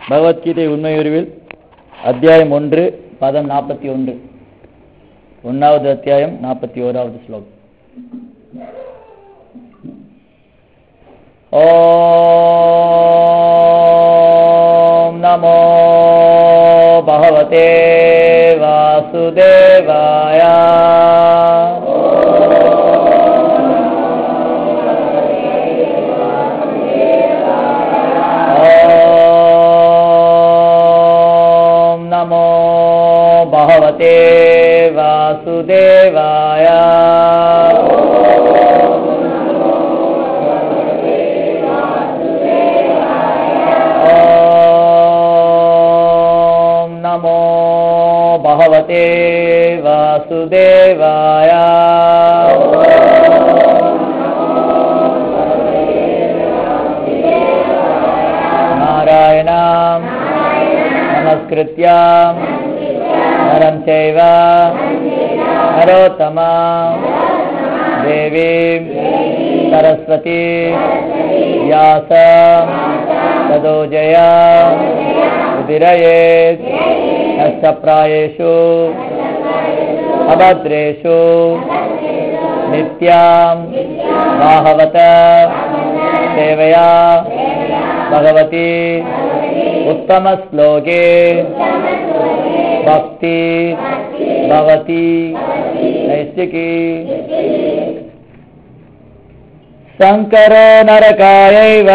பகவத்கீதை உண்மையுருவில் அத்தியாயம் ஒன்று பதம் நாற்பத்தி ஒன்று ஒன்றாவது அத்தியாயம் நாற்பத்தி ஓராவது ஸ்லோகம் ஓம் நமோ பகவதே வாசுதேவாய ஓம் நமோ பகவதே வாசுதேவாய ஓம் நமோ பகவதே வாசுதேவாய நாராயணாம் நமஸ்கிருத்யாம் நரம் செய்வ நரோத்தமா தேவீம் சரஸ்வதி व्यास तदोजया उदिरयेत् नष्टप्रायेषु अभद्रेषु नित्यां बाहवत सेवया भगवती उत्तमश्लोके भक्ति भवति नैष्टिकी शङ्करो नरकायैव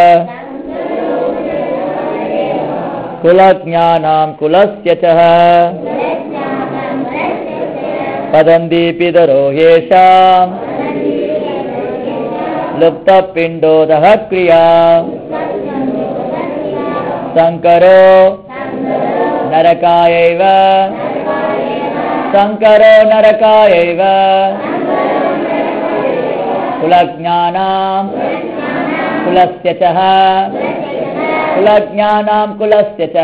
कुलज्ञानां कुलस्य च पदन्ति पितरो येषाम् लुप्तपिण्डोदः क्रिया शङ्करो नरकायैव शङ्करो नरकायैव कुलज्ञानां कुलस्य च कुलज्ञानां कुलस्य च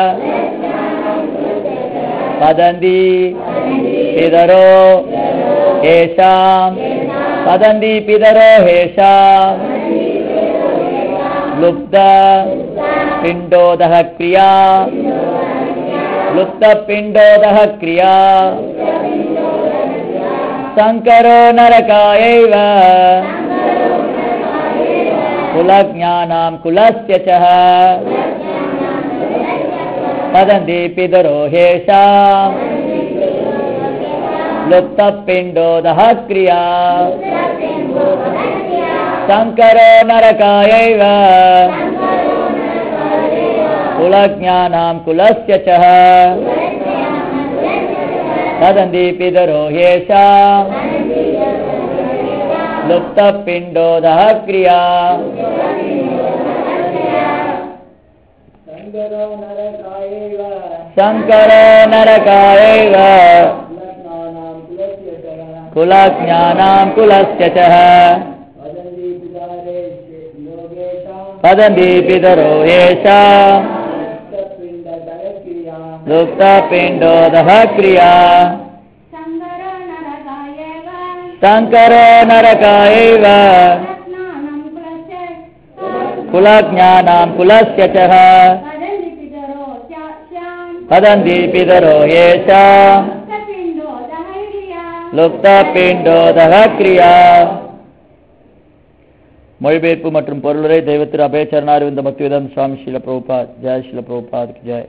वदन्ति पितरो येषां वदन्ति पितरो येषां लुप्त पिण्डोदः क्रिया लुप्तपिण्डोदः क्रिया शङ्करो नरकायैव कुलज्ञानां कुलस्य च वदन्ति पितरो ह्येषां लुप्तपिण्डोदः क्रिया शङ्करो नरकायैव कुलज्ञानां कुलस्य च वदन्ति पितरो ह्येषां लुप्तपिण्डोदः क्रिया शङ्करो नरकायैव कुलज्ञानां कुलस्य च वदन्ति पितरो येषां लुप्तपिण्डोदः क्रिया शङ्करो नरकायैव कुलज्ञानां कुलस्य च वदन्ति पितरो येषां லுப்தபிண்டோதக கிரியா மொழிபெயர்ப்பு மற்றும் பொருளுரை தெய்வத்திரு அபயச்சரணாரவிந்த பக்திவேதம் சுவாமி ஸ்ரீல பிரபுபாத் ஜெய் ஸ்ரீல பிரபுபாத் ஜெய்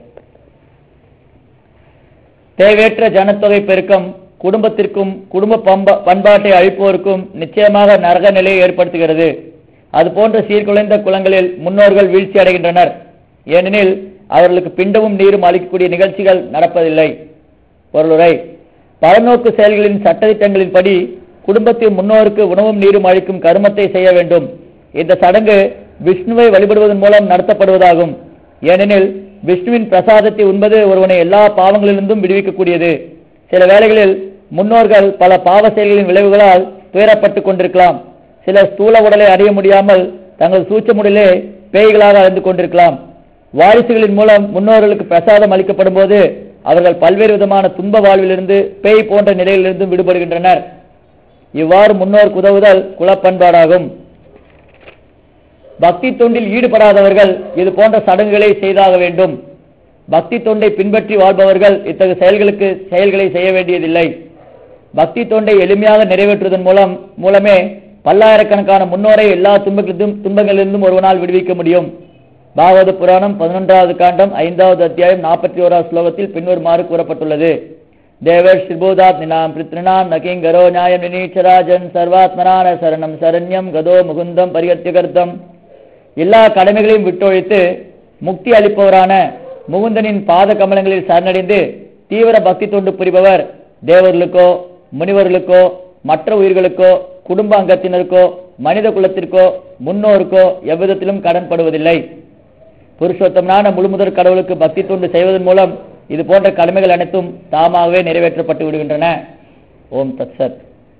தேவையற்ற ஜனத்தொகை பெருக்கம் குடும்பத்திற்கும் குடும்ப பம்ப பண்பாட்டை அழிப்போருக்கும் நிச்சயமாக நரக நிலையை ஏற்படுத்துகிறது அது போன்ற சீர்குலைந்த குளங்களில் முன்னோர்கள் வீழ்ச்சி அடைகின்றனர் ஏனெனில் அவர்களுக்கு பிண்டமும் நீரும் அளிக்கக்கூடிய நிகழ்ச்சிகள் நடப்பதில்லை பொருளுரை பலநோக்கு செயல்களின் சட்டத்திட்டங்களின்படி குடும்பத்தின் முன்னோருக்கு உணவும் நீரும் அளிக்கும் கருமத்தை செய்ய வேண்டும் இந்த சடங்கு விஷ்ணுவை வழிபடுவதன் மூலம் நடத்தப்படுவதாகும் ஏனெனில் விஷ்ணுவின் பிரசாதத்தை உண்பது ஒருவனை எல்லா பாவங்களிலிருந்தும் விடுவிக்கக்கூடியது சில வேளைகளில் முன்னோர்கள் பல பாவ செயல்களின் விளைவுகளால் துயரப்பட்டுக் கொண்டிருக்கலாம் சிலர் ஸ்தூல உடலை அறிய முடியாமல் தங்கள் சூச்சமுடலே பேய்களாக அறிந்து கொண்டிருக்கலாம் வாரிசுகளின் மூலம் முன்னோர்களுக்கு பிரசாதம் அளிக்கப்படும் போது அவர்கள் பல்வேறு விதமான துன்ப வாழ்விலிருந்து பேய் போன்ற நிலையிலிருந்தும் விடுபடுகின்றனர் இவ்வாறு முன்னோருக்கு உதவுதல் குலப்பண்பாடாகும் பக்தி தொண்டில் ஈடுபடாதவர்கள் இது போன்ற சடங்குகளை செய்தாக வேண்டும் பக்தி தொண்டை பின்பற்றி வாழ்பவர்கள் இத்தகைய செயல்களுக்கு செயல்களை செய்ய வேண்டியதில்லை பக்தி தொண்டை எளிமையாக நிறைவேற்றுவதன் மூலம் மூலமே பல்லாயிரக்கணக்கான முன்னோரை எல்லா துன்பங்களிலும் துன்பங்களிலிருந்தும் ஒருவனால் விடுவிக்க முடியும் பாகவத புராணம் பதினொன்றாவது காண்டம் ஐந்தாவது அத்தியாயம் நாற்பத்தி ஓராவது ஸ்லோகத்தில் பின்வருமாறு கூறப்பட்டுள்ளது தேவர் ஸ்ரீபூதாத் நிலாம் பிருத்ருணாம் நகிங்கரோ நியாயம் நினீச்சராஜன் சர்வாத்மனான சரணம் சரண்யம் கதோ முகுந்தம் பரிகத்தியகர்த்தம் எல்லா கடமைகளையும் விட்டொழித்து முக்தி அளிப்பவரான முகுந்தனின் பாத கமலங்களில் சரணடைந்து தீவிர பக்தி தொண்டு புரிபவர் தேவர்களுக்கோ முனிவர்களுக்கோ மற்ற உயிர்களுக்கோ குடும்ப அங்கத்தினருக்கோ மனித குலத்திற்கோ முன்னோருக்கோ எவ்விதத்திலும் கடன்படுவதில்லை புருஷோத்தமனான முழுமுதற் கடவுளுக்கு பக்தி தொண்டு செய்வதன் மூலம் இது போன்ற கடமைகள் அனைத்தும் தாமாகவே நிறைவேற்றப்பட்டு விடுகின்றன ஓம் தத் சத்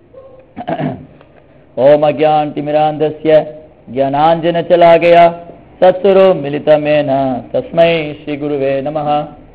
ஓம் அஜான்திமிராந்தஸ்ய ज्ञानाञ्जनचलागया सत्सुरो मिलितमेन तस्मै श्रीगुरुवे नमः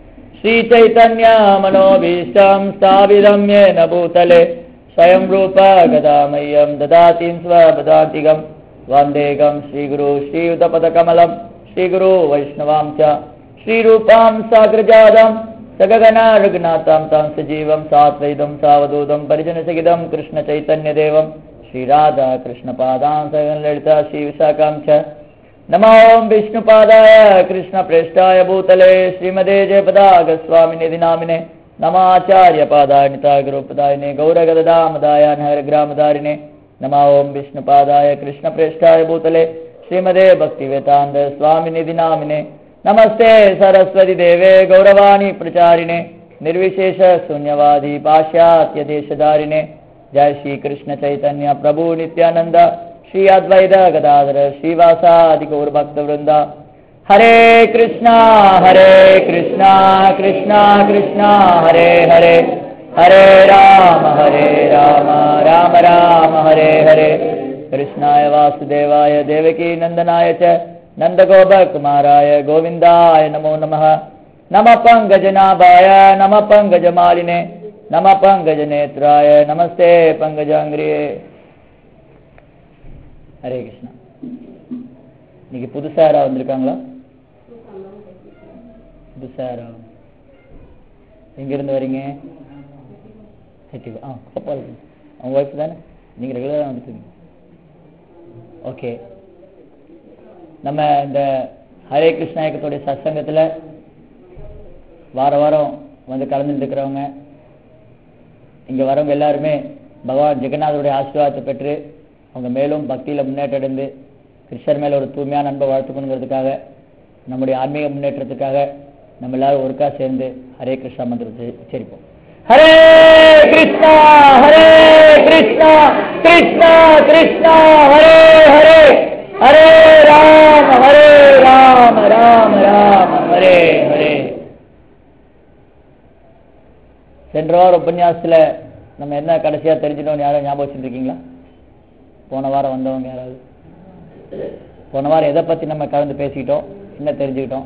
श्रीचैतन्यमनोभीष्टं स्थाविदं येन भूतले स्वयं रूप गदामह्यं ददातिं स्वपदातिगं वन्देकं श्रीगुरु श्रीयुतपदकमलं श्रीगुरु वैष्णवां च श्रीरूपां साग्रजातं सगगना रघुनाथां तं सजीवं सात्वैदं सावधूतं परिजनसहितं कृष्णचैतन्यदेवं श्रीराधा कृष्णपादां सगन ललिता श्रीविशाखां च नमो ॐ विष्णुपादाय कृष्णप्रेष्ठाय भूतले श्रीमदे जयपदागस्वामिनिधि नामिने नमाचार्यपादाय नितागुरुपदायिने गौरगदामदाय नगरग्रामधारिणे नमो ॐ विष्णुपादाय कृष्णप्रेष्ठाय भूतले श्रीमदे भक्तिवेदान्त स्वामिनिधि नामिने नमस्ते सरस्वती देवे गौरवाणी प्रचारिणे निर्विशेष शून्यवादी पाश्चात्यदेशधारिणे जय श्री कृष्ण चैतन्य प्रभु नित्यानंद श्री अद्वैत गदाधर श्रीवासादि गौर भक्त वृंदा हरे कृष्णा हरे कृष्णा कृष्णा कृष्णा हरे हरे हरे राम हरे राम राम राम हरे हरे कृष्णाय वासुदेवाय देवकी नंदनाय च नन्दगोपकुमाराय गोविन्दाय नमो नमः नमः पङ्कजनाभाय नमः पङ्कजमालिने नमः पङ्कजनेत्राय नमस्ते पङ्कजाङ्ग्रिये ஹரே கிருஷ்ணா இன்னைக்கு புதுசா யாரா வந்திருக்காங்களா புதுசா யாரா எங்க இருந்து வரீங்க செட்டி ஆ கோபால் அவங்க ஒய்ஃப் தானே நீங்க ரெகுலராக வந்துருக்கீங்க ஓகே நம்ம இந்த ஹரே கிருஷ்ணா இயக்கத்துடைய சத்சங்கத்தில் வார வாரம் வந்து கலந்துட்டு இருக்கிறவங்க இங்கே வரவங்க எல்லாருமே பகவான் ஜெகநாதருடைய ஆசீர்வாதத்தை பெற்று அவங்க மேலும் பக்தியில் முன்னேற்றம் அடைந்து கிருஷ்ணர் மேல ஒரு தூய்மையான அன்பை வளர்த்துக்கணுங்கிறதுக்காக நம்முடைய ஆன்மீக முன்னேற்றத்துக்காக நம்ம எல்லாரும் ஒருக்கா சேர்ந்து ஹரே கிருஷ்ணா மந்திரத்தை உச்சரிப்போம் ஹரே கிருஷ்ணா ஹரே கிருஷ்ணா கிருஷ்ணா கிருஷ்ணா ஹரே ஹரே ஹரே ராம ஹரே ராம ராம ராம ஹரே ஹரே சென்ற வார உபன்யாசத்துல நம்ம என்ன கடைசியா தெரிஞ்சிட்டோம் யாரும் ஞாபகம் வச்சுருக்கீங்களா போன வாரம் வந்தவங்க யாராவது போன வாரம் எதை பத்தி நம்ம கலந்து பேசிக்கிட்டோம் என்ன தெரிஞ்சுக்கிட்டோம்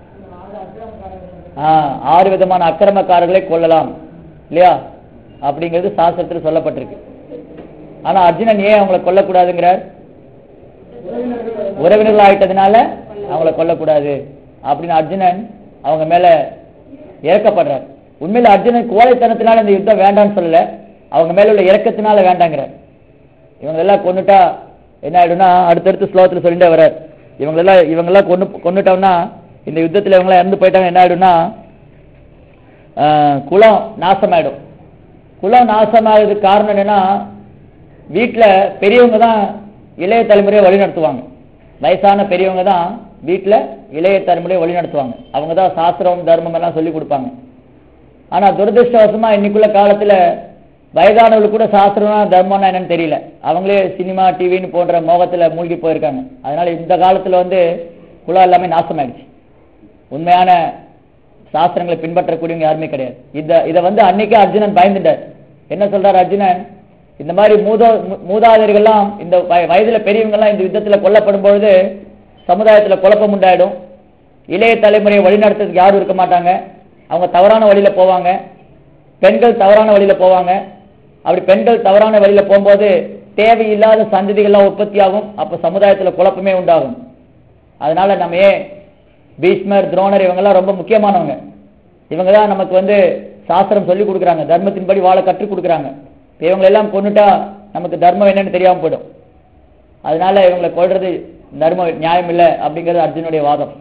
ஆ ஆறு விதமான அக்கிரமக்காரர்களை கொள்ளலாம் இல்லையா அப்படிங்கிறது சாஸ்திரத்தில் சொல்லப்பட்டிருக்கு ஆனா அர்ஜுனன் ஏன் அவங்களை கொல்லக்கூடாதுங்கிறார் உறவினர்கள் ஆயிட்டதுனால அவங்கள கொல்லக்கூடாது அப்படின்னு அர்ஜுனன் அவங்க மேல இறக்கப்படுறார் உண்மையில அர்ஜுனன் கோழைத்தனத்தினால இந்த யுத்தம் வேண்டாம்னு சொல்லல அவங்க மேல உள்ள இறக்கத்தினால வேண்டாங்கிறார் இவங்க எல்லாம் கொண்டுட்டா என்ன ஆயிடும்னா அடுத்தடுத்து ஸ்லோகத்தில் சொல்லிட்டே வர்றார் இவங்களெல்லாம் இவங்கெல்லாம் கொண்டு கொண்டுட்டோம்னா இந்த யுத்தத்தில் இவங்களாம் இறந்து போயிட்டாங்க என்ன ஆயிடும்னா ஆஹ், குலம் நாசமாயிடும் குலம் நாசமாகிறதுக்கு காரணம் என்னன்னா வீட்டுல பெரியவங்க தான் இளைய தலைமுறையை வழி நடத்துவாங்க வயசான பெரியவங்க தான் வீட்டுல இளைய தலைமுறையை வழி நடத்துவாங்க அவங்க தான் சாஸ்திரம் தர்மம் எல்லாம் சொல்லி கொடுப்பாங்க ஆனா துரதிருஷ்டவசமா இன்னைக்குள்ள காலத்துல வயதானவர்களுக்கு கூட சாஸ்திரம்னா தர்மம்னா என்னன்னு தெரியல அவங்களே சினிமா டிவின்னு போன்ற மோகத்துல மூழ்கி போயிருக்காங்க அதனால இந்த காலத்துல வந்து குலம் எல்லாமே நாசமாயிடுச்சு உண்மையான சாஸ்திரங்களை பின்பற்றக்கூடியவங்க யாருமே கிடையாது இந்த இதை வந்து அன்னைக்கே அர்ஜுனன் பயந்துட்டார் என்ன சொல்றாரு அர்ஜுனன் இந்த மாதிரி மூதோ மூ- மூதாதையர்கள்லாம் இந்த வய- வயதுல பெரியவங்க எல்லாம் இந்த யுத்தத்துல கொல்லப்படும் பொழுது சமுதாயத்துல குழப்பம் உண்டாயிடும் இளைய தலைமுறையை வழிநடத்துறதுக்கு யாரும் இருக்க மாட்டாங்க அவங்க தவறான வழியில போவாங்க பெண்கள் தவறான வழியில போவாங்க அப்படி பெண்கள் தவறான வழியில போகும்போது தேவையில்லாத சந்ததிகள்லாம் உற்பத்தியாகும் அப்ப சமுதாயத்துல குழப்பமே உண்டாகும் அதனால நம்ம ஏன் பீஷ்மர் துரோணர் இவங்கெல்லாம் ரொம்ப முக்கியமானவங்க இவங்க தான் நமக்கு வந்து சாஸ்திரம் சொல்லி கொடுக்குறாங்க தர்மத்தின்படி வாழ கற்றுக் கொடுக்குறாங்க இப்ப இவங்களை எல்லாம் கொண்டுட்டா நமக்கு தர்மம் என்னன்னு தெரியாம போயிடும் அதனால இவங்களை கொள்றது தர்மம் நியாயம் இல்லை அப்படிங்கிறது அர்ஜுனுடைய வாதம்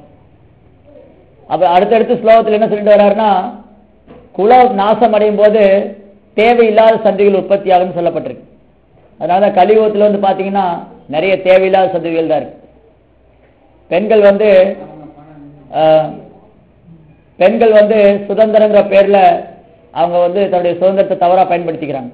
அப்ப அடுத்தடுத்து ஸ்லோகத்தில் என்ன சொல்லிட்டு வர்றாருன்னா குல நாசம் அடையும் போது தேவையில்லாத சந்ததிகள் உற்பத்தி ஆகும்னு சொல்லப்பட்டிருக்கு அதனால தான் கலியுகத்தில் வந்து பார்த்தீங்கன்னா நிறைய தேவையில்லாத சந்ததிகள் தான் இருக்கு பெண்கள் வந்து ஆஹ், பெண்கள் வந்து சுதந்திரங்கிற பேர்ல அவங்க வந்து தன்னுடைய சுதந்திரத்தை தவறா பயன்படுத்திக்கிறாங்க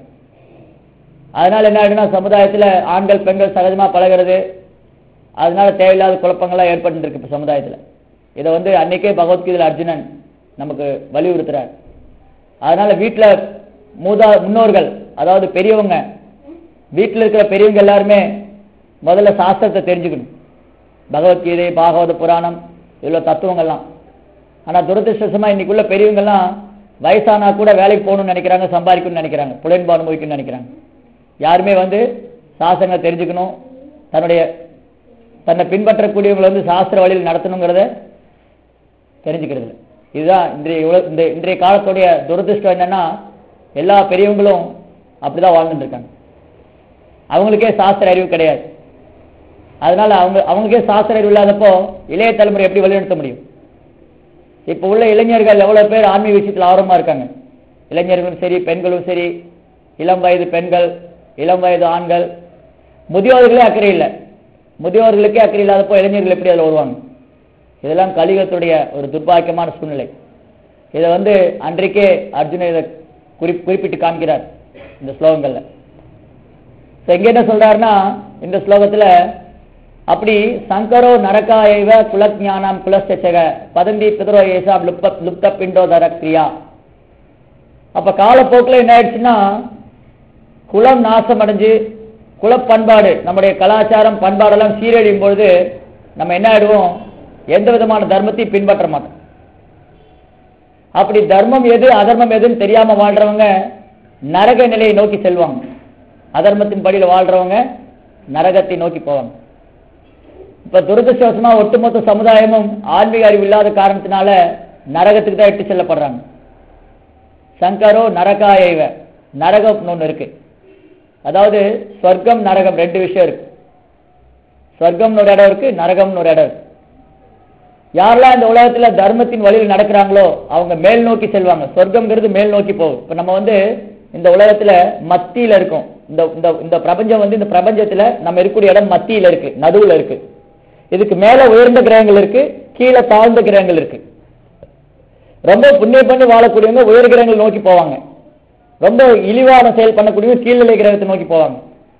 அதனால என்ன ஆயிடுனா சமுதாயத்துல ஆண்கள் பெண்கள் சகஜமா பழகிறது அதனால தேவையில்லாத குழப்பங்கள்லாம் ஏற்பட்டு இருக்கு இப்ப சமுதாயத்துல இதை வந்து அன்னைக்கே பகவத்கீதையில அர்ஜுனன் நமக்கு வலியுறுத்துறார் அதனால வீட்டுல மூதா முன்னோர்கள் அதாவது பெரியவங்க வீட்டில் இருக்கிற பெரியவங்க எல்லாருமே முதல்ல சாஸ்திரத்தை தெரிஞ்சுக்கணும் பகவத்கீதை பாகவத புராணம் இவ்வளோ தத்துவங்கள்லாம் ஆனா துரதிருஷ்டமா இன்னைக்குள்ள பெரியவங்கெல்லாம் வயசானா கூட வேலைக்கு போகணும்னு நினைக்கிறாங்க சம்பாதிக்கணும்னு நினைக்கிறாங்க புலன்பு அனுபவிக்கணும்னு நினைக்கிறாங்க யாருமே வந்து சாஸ்திரங்களை தெரிஞ்சுக்கணும் தன்னுடைய தன்னை பின்பற்றக்கூடியவங்களை வந்து சாஸ்திர வழியில் நடத்தணுங்கிறத தெரிஞ்சுக்கிறது இல்ல. இதுதான் இன்றைய உல- இந்த இன்றைய காலத்துடைய துரதிருஷ்டம் என்னன்னா எல்லா பெரியவங்களும் அப்படிதான் வாழ்ந்துட்டு இருக்காங்க அவங்களுக்கே சாஸ்திர அறிவு கிடையாது அதனால அவங்க அவங்களுக்கே சாஸ்திர அறிவு இல்லாதப்போ இளைய தலைமுறை எப்படி வழிநடத்த முடியும் இப்ப உள்ள இளைஞர்கள் எவ்வளவு பேர் ஆன்மீக விஷயத்துல ஆர்வமா இருக்காங்க இளைஞர்களும் சரி பெண்களும் சரி இளம் வயது பெண்கள் இளம் வயது ஆண்கள் முதியோர்களே அக்கறை இல்லை முதியோர்களுக்கே அக்கறை இல்லாதப்போ இளைஞர்கள் எப்படி அதில் வருவாங்க இதெல்லாம் கலியுகத்துடைய ஒரு துர்பாக்கியமான சூழ்நிலை இதை வந்து அன்றைக்கே அர்ஜுனன் இதை குறி குறிப்பிட்டு காண்கிறார் இந்த ஸ்லோகங்கள்ல So, இங்க என்ன சொல்றாருன்னா இந்த ஸ்லோகத்துல அப்படி சங்கரோ நரகாயவ குலஜானாம் குலஸ்தக பதந்தி பிதரோ ஏசா லுப்த லுப்த பிண்டோதர கிரியா அப்ப காலப்போக்கில் என்ன ஆயிடுச்சுன்னா குலம் நாசம் அடைஞ்சு குலப் பண்பாடு நம்முடைய கலாச்சாரம் பண்பாடெல்லாம் சீரழியும் பொழுது நம்ம என்ன ஆயிடுவோம் எந்த விதமான தர்மத்தையும் பின்பற்ற மாட்டோம் அப்படி தர்மம் எது அதர்மம் எதுன்னு தெரியாம வாழ்றவங்க நரக நிலையை நோக்கி செல்வாங்க அதர்மத்தின் படியில வாழ்றவங்க நரகத்தை நோக்கி போவாங்க இப்ப துரதிருஷ்டவசமா ஒட்டுமொத்த சமுதாயமும் ஆன்மீக அறிவு இல்லாத காரணத்தினால நரகத்துக்கு தான் இட்டு செல்லப்படுறாங்க சங்கரோ நரகாயவ நரகம்னு ஒண்ணு இருக்கு அதாவது சொர்க்கம் நரகம் ரெண்டு விஷயம் இருக்கு சொர்க்கம்னு ஒரு இடம் இருக்கு நரகம்னு ஒரு இடம் இருக்கு யாரெல்லாம் இந்த உலகத்துல தர்மத்தின் வழியில் நடக்கிறாங்களோ அவங்க மேல் நோக்கி செல்வாங்க சொர்க்கம்ங்கிறது மேல் நோக்கி போகும் இப்ப நம்ம வந்து இந்த உலகத்துல மத்தியில இருக்கோம் இந்த இந்த இந்த பிரபஞ்சம் வந்து இந்த பிரபஞ்சத்துல நம்ம இருக்கக்கூடிய இடம் மத்தியில இருக்கு நடுவுல இருக்கு இதுக்கு மேல உயர்ந்த கிரகங்கள் இருக்கு கீழே தாழ்ந்த கிரகங்கள் இருக்கு ரொம்ப புண்ணியம் பண்ணி வாழக்கூடியவங்க உயர் கிரகங்கள் நோக்கி போவாங்க ரொம்ப இழிவான செயல் பண்ணக்கூடியவங்க கீழ்நிலை கிரகத்தை நோக்கி போவாங்க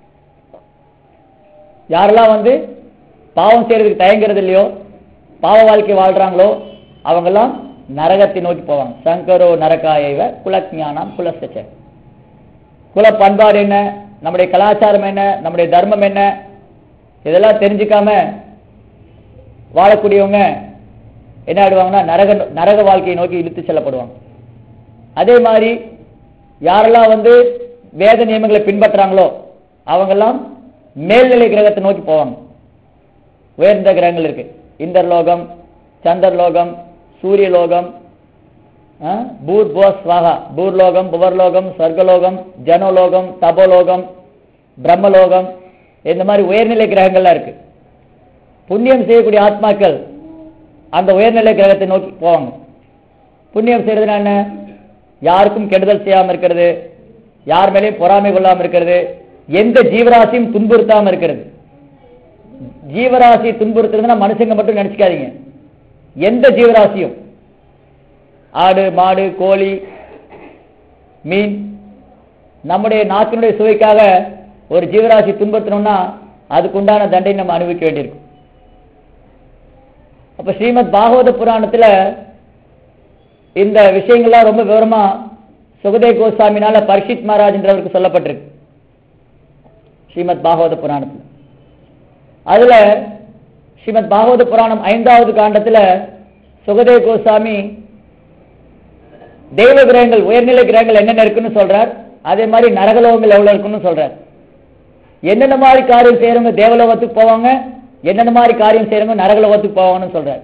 யாரெல்லாம் வந்து பாவம் செய்யறதுக்கு தயங்குறது இல்லையோ பாவ வாழ்க்கை வாழ்றாங்களோ அவங்கெல்லாம் நரகத்தை நோக்கி போவாங்க சங்கரோ நரகாயவ குலஜானாம் குலசச்ச குல பண்பாடு என்ன நம்முடைய கலாச்சாரம் என்ன நம்முடைய தர்மம் என்ன இதெல்லாம் தெரிஞ்சுக்காம வாழக்கூடியவங்க என்ன ஆயிடுவாங்கன்னா நரக நரக வாழ்க்கையை நோக்கி இழுத்து செல்லப்படுவாங்க அதே மாதிரி யாரெல்லாம் வந்து வேத நியமங்களை பின்பற்றுறாங்களோ அவங்கெல்லாம் மேல்நிலை கிரகத்தை நோக்கி போவாங்க உயர்ந்த கிரகங்கள் இருக்கு இந்தர்லோகம் சந்திரலோகம் சூரியலோகம் ஆ, பூர் போஸ் ஸ்வாகா பூர்லோகம் புவர்லோகம் சொர்க்கலோகம் ஜனலோகம் தபோலோகம் பிரம்மலோகம் இந்த மாதிரி உயர்நிலை கிரகங்கள்லாம் இருக்கு புண்ணியம் செய்யக்கூடிய ஆத்மாக்கள் அந்த உயர்நிலை கிரகத்தை நோக்கி போவாங்க புண்ணியம் செய்யறதுனா என்ன யாருக்கும் கெடுதல் செய்யாம இருக்கிறது யார் மேலேயும் பொறாமை கொள்ளாம இருக்கிறது எந்த ஜீவராசியும் துன்புறுத்தாம இருக்கிறது ஜீவராசி துன்புறுத்துறதுன்னா மனுஷங்க மட்டும் நினைச்சுக்காதீங்க எந்த ஜீவராசியும் ஆடு மாடு கோழி மீன் நம்முடைய நாட்டினுடைய சுவைக்காக ஒரு ஜீவராசி துன்புறுத்தணும்னா அதுக்குண்டான தண்டனை நம்ம அனுபவிக்க வேண்டியிருக்கும் அப்ப ஸ்ரீமத் பாகவத புராணத்துல இந்த விஷயங்கள்லாம் ரொம்ப விவரமா சுகதேவ் கோஸ்வாமினால பரிஷித் மகாராஜ்ன்றவருக்கு சொல்லப்பட்டிருக்கு ஸ்ரீமத் பாகவத புராணத்துல அதுல ஸ்ரீமத் பாகவத புராணம் ஐந்தாவது காண்டத்துல சுகதேவ் கோஸ்வாமி தெய்வ கிரகங்கள் உயர்நிலை கிரகங்கள் என்னென்ன இருக்குன்னு சொல்றார் அதே மாதிரி நரகலோகங்கள் எவ்வளவு இருக்குன்னு சொல்றார் என்னென்ன மாதிரி காரியம் செய்யறவங்க தேவலோகத்துக்கு போவாங்க என்னென்ன மாதிரி காரியம் செய்யறவங்க நரகலோகத்துக்கு போவாங்கன்னு சொல்றாரு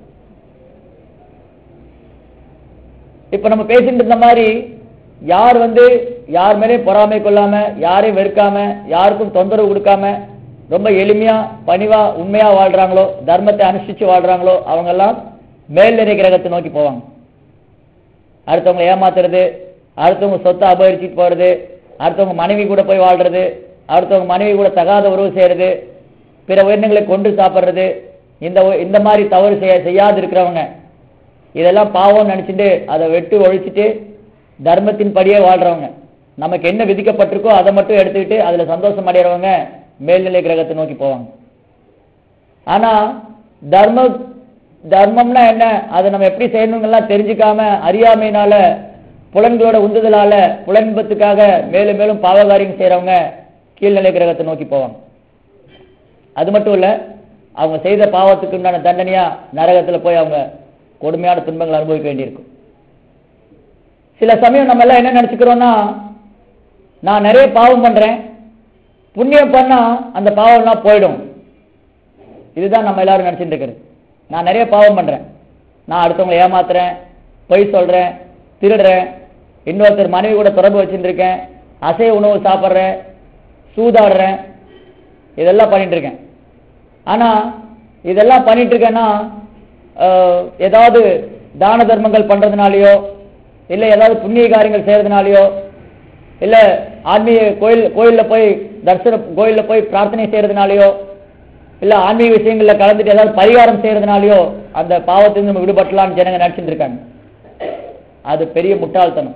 இப்ப நம்ம பேசிட்டு இருந்த மாதிரி யார் வந்து யார் மேலேயும் பொறாமை கொள்ளாம யாரையும் வெறுக்காம யாருக்கும் தொந்தரவு கொடுக்காம ரொம்ப எளிமையா பணிவா உண்மையா வாழ்றாங்களோ தர்மத்தை அனுஷ்டிச்சு வாழ்றாங்களோ அவங்க எல்லாம் மேல்நிலை கிரகத்தை நோக்கி போவாங்க அடுத்தவங்க ஏமாத்துறது அடுத்தவங்க சொத்தை அபகரிச்சுட்டு போறது அடுத்தவங்க மனைவி கூட போய் வாழ்றது அடுத்தவங்க மனைவி கூட தகாத உறவு செய்யறது பிற உயிரினங்களை கொண்டு சாப்பிட்றது இந்த ஒ- இந்த மாதிரி தவறு செய்ய செய்யாது இருக்கிறவங்க இதெல்லாம் பாவம்னு நினைச்சிட்டு அதை வெட்டு ஒழிச்சிட்டு தர்மத்தின் படியே வாழ்றவங்க நமக்கு என்ன விதிக்கப்பட்டிருக்கோ அதை மட்டும் எடுத்துக்கிட்டு அதுல சந்தோஷம் அடைகிறவங்க மேல்நிலை கிரகத்தை நோக்கி போவாங்க ஆனா தர்ம தர்மம்னா என்ன அதை நம்ம எப்படி செய்யணுங்கெல்லாம் தெரிஞ்சுக்காம அறியாமையினால புலன்களோட உந்துதலால புலன்பத்துக்காக மேலும் மேலும் பாவகாரியம் செய்றவங்க கீழ்நிலை கிரகத்தை நோக்கி போவாங்க அது மட்டும் இல்ல அவங்க செய்த பாவத்துக்கு உண்டான தண்டனையா நரகத்துல போய் அவங்க கொடுமையான துன்பங்களை அனுபவிக்க வேண்டியிருக்கும் சில சமயம் நம்ம எல்லாம் என்ன நினைச்சுக்கிறோம்னா நான் நிறைய பாவம் பண்றேன் புண்ணியம் பண்ணா அந்த பாவம்லாம் போயிடும் இதுதான் நம்ம எல்லாரும் நினைச்சிட்டு இருக்கிறது நான் நிறைய பாவம் பண்றேன் நான் அடுத்தவங்களை ஏமாத்துறேன் பொய் சொல்றேன் திருடுறேன் இன்னொருத்தர் மனைவி கூட தொடர்பு வச்சுட்டு இருக்கேன் அசைவ உணவு சாப்பிட்றேன் சூதாடுறேன் இதெல்லாம் பண்ணிட்டு இருக்கேன் ஆனா இதெல்லாம் பண்ணிட்டு இருக்கேன்னா ஆஹ், ஏதாவது தான தர்மங்கள் பண்றதுனாலயோ இல்ல ஏதாவது புண்ணிய காரியங்கள் செய்யறதுனாலயோ இல்ல ஆன்மீக கோயில் கோயில்ல போய் தரிசனம் கோயில்ல போய் பிரார்த்தனை செய்யறதுனாலயோ இல்ல ஆன்மீக விஷயங்கள்ல கலந்துட்டு ஏதாவது பரிகாரம் செய்யறதுனாலயோ அந்த பாவத்திலிருந்து நம்ம விடுபட்டலாம்னு ஜனங்க நினைச்சிட்டு இருக்காங்க அது பெரிய முட்டாள்தனம்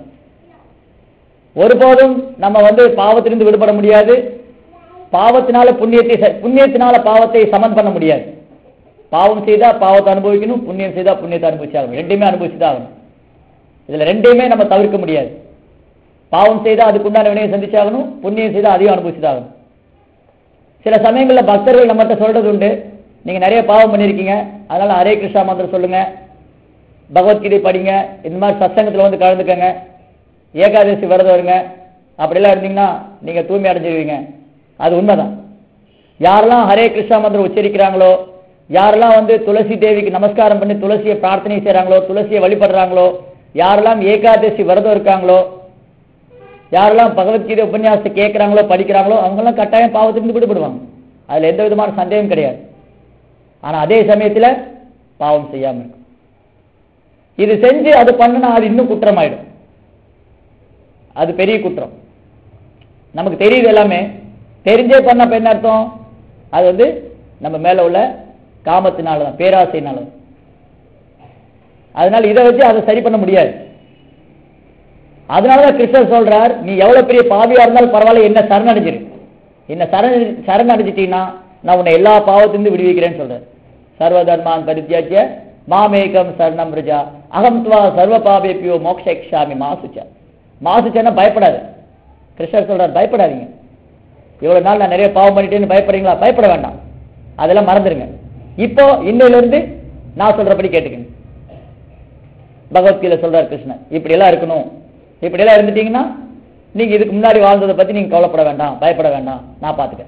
ஒருபோதும் நம்ம வந்து பாவத்திலிருந்து விடுபட முடியாது பாவத்தினால புண்ணியத்தை ச- புண்ணியத்தினால பாவத்தை சமன் பண்ண முடியாது பாவம் செய்தா பாவத்தை அனுபவிக்கணும் புண்ணியம் செய்தா புண்ணியத்தை அனுபவிச்சாகணும் ரெண்டையுமே அனுபவிச்சுதான் ஆகணும் இதுல ரெண்டையுமே நம்ம தவிர்க்க முடியாது பாவம் செய்தா அதுக்குண்டான வினையை சந்திச்சாகணும் புண்ணியம் செய்தா அதையும் அனுபவிச்சுதாகணும் சில சமயங்கள்ல பக்தர்கள் நம்மகிட்ட சொல்றது உண்டு நீங்க நிறைய பாவம் பண்ணிருக்கீங்க அதனால ஹரே கிருஷ்ணா மந்திரம் சொல்லுங்க பகவத்கீதை படிங்க இந்த மாதிரி சத்சங்கத்துல வந்து கலந்துக்கங்க ஏகாதசி விரதம் இருங்க அப்படிலாம் இருந்தீங்கன்னா நீங்க தூய்மை அடைஞ்சிருவீங்க அது உண்மைதான் யாரெல்லாம் ஹரே கிருஷ்ணா மந்திரம் உச்சரிக்கிறாங்களோ யாரெல்லாம் வந்து துளசி தேவிக்கு நமஸ்காரம் பண்ணி துளசியை பிரார்த்தனை செய்றாங்களோ துளசியை வழிபடுறாங்களோ யாரெல்லாம் ஏகாதசி விரதம் இருக்காங்களோ யாரெல்லாம் பகவத்கீதை உபன்யாசத்தை கேட்கறாங்களோ படிக்கிறாங்களோ அவங்கெல்லாம் கட்டாயம் பாவத்திலிருந்து விடுபடுவாங்க அதுல எந்த விதமான சந்தேகம் கிடையாது ஆனா அதே சமயத்துல பாவம் செய்யாம இருக்கும் இது செஞ்சு அது பண்ணுனா அது இன்னும் குற்றமாயிடும் அது பெரிய குற்றம் நமக்கு தெரியுது எல்லாமே தெரிஞ்சே பண்ண அப்ப என்ன அர்த்தம் அது வந்து நம்ம மேல உள்ள காமத்தினால தான் பேராசையினால தான். அதனால இதை வச்சு அதை சரி பண்ண முடியாது அதனாலதான் கிருஷ்ணர் சொல்றார் நீ எவ்வளவு பெரிய பாவியா இருந்தாலும் பரவாயில்ல என்ன சரணடைஞ்சிரு என்ன சரண சரணடைஞ்சிட்டீங்கன்னா நான் உன்னை எல்லா பாவத்திலிருந்து விடுவிக்கிறேன்னு சொல்றார் சர்வ தர்மான் பரித்தியாச்சிய மாமேகம் சரணம் ரிஜா அகம் துவா சர்வ பாபேபியோ மோக்ஷாமி மாசுச்ச மாசுச்சன்னா பயப்படாது கிருஷ்ணர் சொல்றார் பயப்படாதீங்க இவ்வளவு நாள் நான் நிறைய பாவம் பண்ணிட்டேன்னு பயப்படுறீங்களா பயப்பட வேண்டாம் அதெல்லாம் மறந்துடுங்க இப்போ இன்னையில இருந்து நான் சொல்றபடி கேட்டுக்கங்க பகவத்கீதை சொல்றார் கிருஷ்ணன் இப்படி எல்லாம் இருக்கணும் இப்படி எல்லாம் இருந்துட்டீங்கன்னா நீங்க இதுக்கு முன்னாடி வாழ்ந்ததை பத்தி நீங்க கவலைப்பட வேண்டாம் பயப்பட வேண்டாம் நான் பாத்துக்கிறேன்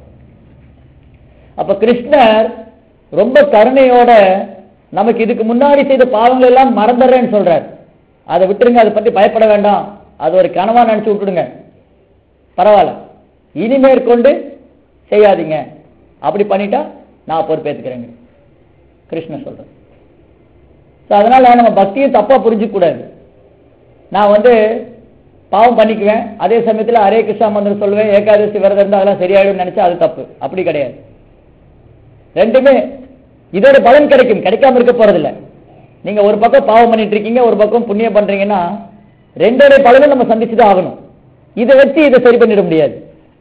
அப்ப கிருஷ்ணர் ரொம்ப கருணையோட நமக்கு இதுக்கு முன்னாடி செய்த பாவங்கள் எல்லாம் மறந்துடுறேன்னு சொல்றார் அதை விட்டுருங்க அதை பத்தி பயப்பட வேண்டாம் அது ஒரு கனவா நினைச்சு விட்டுடுங்க பரவாயில்ல இனி மேற்கொண்டு செய்யாதீங்க அப்படி பண்ணிட்டா நான் பொறுப்பேற்றுக்கிறேங்க கிருஷ்ணர் சொல்றேன் ஸோ அதனால நம்ம பக்தியை தப்பா புரிஞ்சுக்க கூடாது நான் வந்து பாவம் பண்ணிக்குவேன் அதே சமயத்துல ஹரே கிருஷ்ணா மந்திரம் சொல்லுவேன் ஏகாதசி விரதம் இருந்தா அதெல்லாம் சரியாயிடும் நினைச்சா அது தப்பு அப்படி கிடையாது ரெண்டுமே இதோட பலன் கிடைக்கும் கிடைக்காம இருக்க போறதில்ல நீங்க ஒரு பக்கம் பாவம் பண்ணிட்டு இருக்கீங்க ஒரு பக்கம் புண்ணியம் பண்றீங்கன்னா ரெண்டோட பலனும் நம்ம சந்திச்சுதான் ஆகணும் இதை வச்சு இதை சரி பண்ணிட முடியாது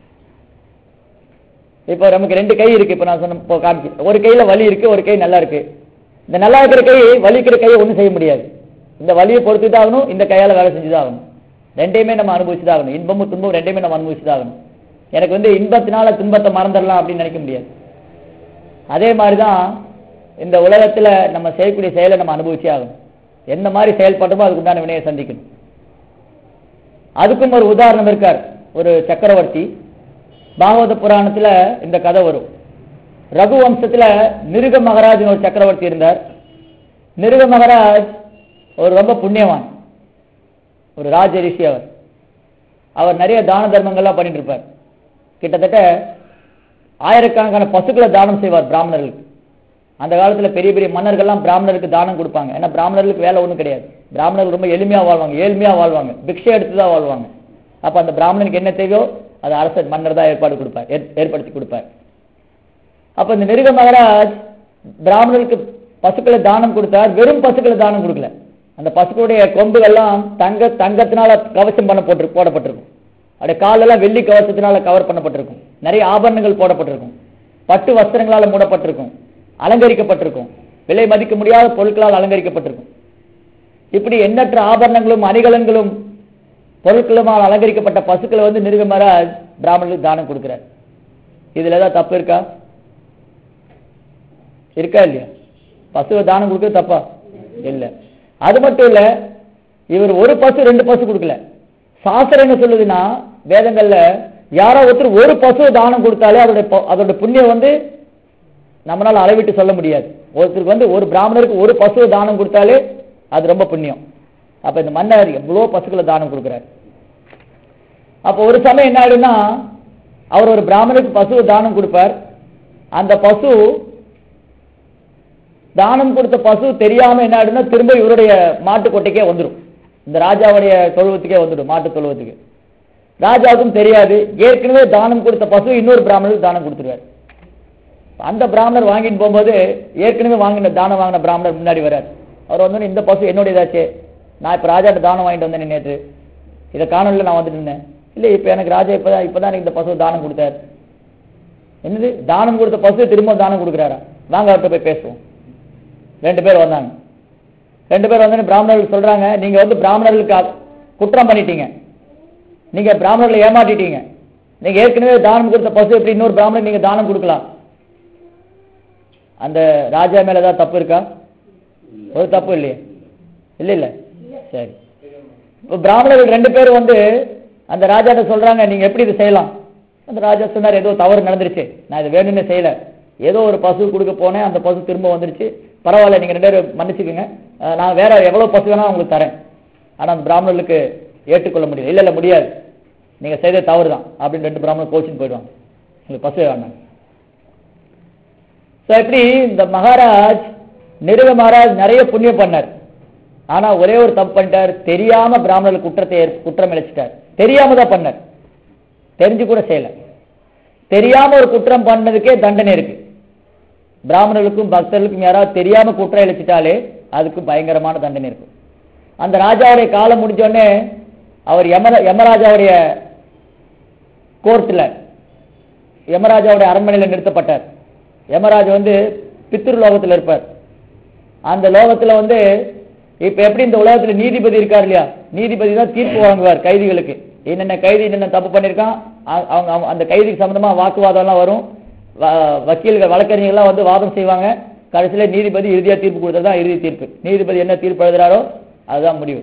இப்போ நமக்கு ரெண்டு கை இருக்கு இப்போ நான் சொன்ன இப்போ காமிச்சு ஒரு கையில வலி இருக்கு ஒரு கை நல்லா இருக்கு இந்த நல்லா இருக்கிற கை வலிக்கிற கையை ஒன்றும் செய்ய முடியாது இந்த வலியை பொறுத்து தான் ஆகணும் இந்த கையால வேலை செஞ்சு தான் ஆகணும் ரெண்டையுமே நம்ம அனுபவிச்சு தான் ஆகணும் இன்பமும் துன்பம் ரெண்டையுமே நம்ம அனுபவிச்சு தான் ஆகணும் எனக்கு வந்து இன்பத்தினால துன்பத்தை மறந்துடலாம் அப்படின்னு நினைக்க முடியாது அதே மாதிரி தான் இந்த உலகத்துல நம்ம செய்யக்கூடிய செயலை நம்ம அனுபவிச்சே ஆகணும் எந்த மாதிரி செயல்பட்டோமோ அதுக்கு உண்டான வினையை சந்திக்கணும் அதுக்கும் ஒரு உதாரணம் இருக்கார் ஒரு சக்கரவர்த்தி பாகவத புராணத்துல இந்த கதை வரும் ரகு வம்சத்துல மிருக மகராஜ்னு ஒரு சக்கரவர்த்தி இருந்தார் மிருக மகராஜ் ஒரு ரொம்ப புண்ணியவான் ஒரு ராஜ ரிஷி அவர் அவர் நிறைய தான தர்மங்கள்லாம் பண்ணிட்டு இருப்பார் கிட்டத்தட்ட ஆயிரக்கணக்கான பசுக்களை தானம் செய்வார் பிராமணர்களுக்கு அந்த காலத்துல பெரிய பெரிய மன்னர்கள்லாம் பிராமணருக்கு தானம் கொடுப்பாங்க ஏன்னா பிராமணர்களுக்கு வேலை ஒண்ணும் கிடையாது பிராமணர்கள் ரொம்ப எளிமையா வாழ்வாங்க ஏழ்மையா வாழ்வாங்க பிக்ஷை எடுத்து தான் வாழ்வாங்க அப்ப அந்த பிராமணனுக்கு என்ன தேவையோ அது அரசர் மன்னர் தான் ஏற்பாடு கொடுப்பார் ஏற்- ஏற்படுத்தி கொடுப்பார் அப்ப இந்த மிருக மகராஜ் பிராமணர்களுக்கு பசுக்களை தானம் கொடுத்தார் வெறும் பசுக்களை தானம் கொடுக்கல அந்த பசுக்களுடைய கொம்புகள்லாம் தங்க தங்கத்தினால கவசம் பண்ண போட்டு போடப்பட்டிருக்கும் அப்படியே காலெல்லாம் வெள்ளி கவசத்தினால கவர் பண்ணப்பட்டிருக்கும் நிறைய ஆபரணங்கள் போடப்பட்டிருக்கும் பட்டு வஸ்திரங்களால மூடப்பட்டிருக்கும் அலங்கரிக்கப்பட்டிருக்கும் விலை மதிக்க முடியாத பொருட்களால் அலங்கரிக்கப்பட்டிருக்கும் இப்படி எண்ணற்ற ஆபரணங்களும் அணிகலன்களும் பொருட்களுமால் அலங்கரிக்கப்பட்ட பசுக்களை வந்து மிருக மகாராஜ் பிராமணர்களுக்கு தானம் கொடுக்கிறார் இதுல ஏதாவது தப்பு இருக்கா இருக்கா இல்லையா பசுவை தானம் கொடுக்கறது தப்பா இல்ல அது மட்டும் இல்ல இவர் ஒரு பசு ரெண்டு பசு கொடுக்கல சாஸ்திரம் என்ன சொல்லுதுன்னா வேதங்கள்ல யாரோ ஒருத்தர் ஒரு பசுவை தானம் கொடுத்தாலே அதோட ப- அதோட புண்ணியம் வந்து நம்மளால அளவிட்டு சொல்ல முடியாது ஒருத்தருக்கு வந்து ஒரு பிராமணருக்கு ஒரு பசுவை தானம் கொடுத்தாலே அது ரொம்ப புண்ணியம் அப்ப இந்த மன்னர் எவ்வளோ பசுக்களை தானம் கொடுக்குறாரு அப்போ ஒரு சமயம் என்ன ஆயிடும்னா அவர் ஒரு பிராமணருக்கு பசுவை தானம் கொடுப்பார் அந்த பசு தானம் கொடுத்த பசு தெரியாம என்ன ஆயிடும்னா திரும்ப இவருடைய மாட்டு கொட்டைக்கே வந்துடும் இந்த ராஜாவுடைய தொழுவத்துக்கே வந்துடும் மாட்டு தொழுவத்துக்கு ராஜாவுக்கும் தெரியாது ஏற்கனவே தானம் கொடுத்த பசு இன்னொரு பிராமணருக்கு தானம் கொடுத்துருவார் அந்த பிராமணர் வாங்கிட்டு போகும்போது ஏற்கனவே வாங்கின தானம் வாங்கின பிராமணர் முன்னாடி வரார் அவர் வந்தோடனே இந்த பசு என்னுடையதாச்சே நான் இப்ப ராஜாட்ட தானம் வாங்கிட்டு வந்தேன் நேற்று இதை காணொலியில் நான் வந்துட்டு இருந்தேன் இல்லை இப்போ எனக்கு ராஜா இப்பதான் இப்பதான் எனக்கு இந்த பசு தானம் கொடுத்தார் என்னது தானம் கொடுத்த பசு திரும்ப தானம் கொடுக்குறாரா வாங்க அவர்கிட்ட போய் பேசுவோம் ரெண்டு பேர் வந்தாங்க ரெண்டு பேர் வந்து பிராமணர்கள் சொல்றாங்க நீங்க வந்து பிராமணர்களுக்கு அ- குற்றம் பண்ணிட்டீங்க நீங்க பிராமணர்களை ஏமாத்திட்டீங்க நீங்க ஏற்கனவே தானம் கொடுத்த பசு எப்படி இன்னொரு பிராமணர் நீங்க தானம் கொடுக்கலாம் அந்த ராஜா மேல ஏதாவது தப்பு இருக்கா ஒரு தப்பு இல்லையே இல்ல இல்ல சரி இப்போ பிராமணர்கள் ரெண்டு பேரும் வந்து அந்த ராஜாட்ட சொல்றாங்க நீங்க எப்படி இது செய்யலாம் அந்த ராஜா சொன்னார் ஏதோ தவறு நடந்துருச்சு நான் இது வேணும்னு செய்யல ஏதோ ஒரு பசு கொடுக்க போனேன் அந்த பசு திரும்ப வந்துருச்சு பரவாயில்ல நீங்க ரெண்டு பேரும் மன்னிச்சுக்கோங்க அஹ் நான் வேற எவ்வளவு பசு வேணா உங்களுக்கு தரேன் ஆனா அந்த பிராமணர்களுக்கு ஏற்றுக்கொள்ள முடியல இல்ல இல்ல முடியாது நீங்க செய்த தவறு தான் அப்படின்னு ரெண்டு பிராமணர் கோச்சின்னு போயிடுவாங்க உங்களுக்கு பசுவே வேண்டாம் ஸோ இப்படி இந்த மகாராஜ் நிருக மகாராஜ் நிறைய புண்ணியம் பண்ணார் ஆனா ஒரே ஒரு தப்பு பண்ணிட்டார் தெரியாம பிராமணர்கள் குற்றத்தை ஏற்- குற்றம் இழைச்சிட்டார் தெரியாம தான் பண்ணார் தெரிஞ்சு கூட செய்யல தெரியாம ஒரு குற்றம் பண்ணதுக்கே தண்டனை இருக்கு பிராமணர்களுக்கும் பக்தர்களுக்கும் யாராவது தெரியாம குற்றம் இழைச்சிட்டாலே அதுக்கு பயங்கரமான தண்டனை இருக்கு அந்த ராஜாவுடைய காலம் முடிஞ்ச உடனே அவர் யம யமராஜாவுடைய கோர்ட்ல யமராஜாவுடைய அரண்மனையில் நிறுத்தப்பட்டார் யமராஜா வந்து பித்ரு லோகத்துல இருப்பார் அந்த லோகத்துல வந்து இப்ப எப்படி இந்த உலகத்துல நீதிபதி இருக்கார் இல்லையா நீதிபதி தான் தீர்ப்பு வழங்குவார் கைதிகளுக்கு என்னென்ன கைதி என்னென்ன தப்பு பண்ணிருக்கான் அ- அவங்க அவங்க அந்த கைதிக்கு சம்பந்தமா வாக்குவாதம் எல்லாம் வரும் வ- வக்கீல்கள் வழக்கறிஞர்கள்லாம் வந்து வாதம் செய்வாங்க கடைசியில நீதிபதி இறுதியா தீர்ப்பு கொடுத்தது தான் இறுதி தீர்ப்பு நீதிபதி என்ன தீர்ப்பு எழுதுறாரோ அதுதான் முடிவு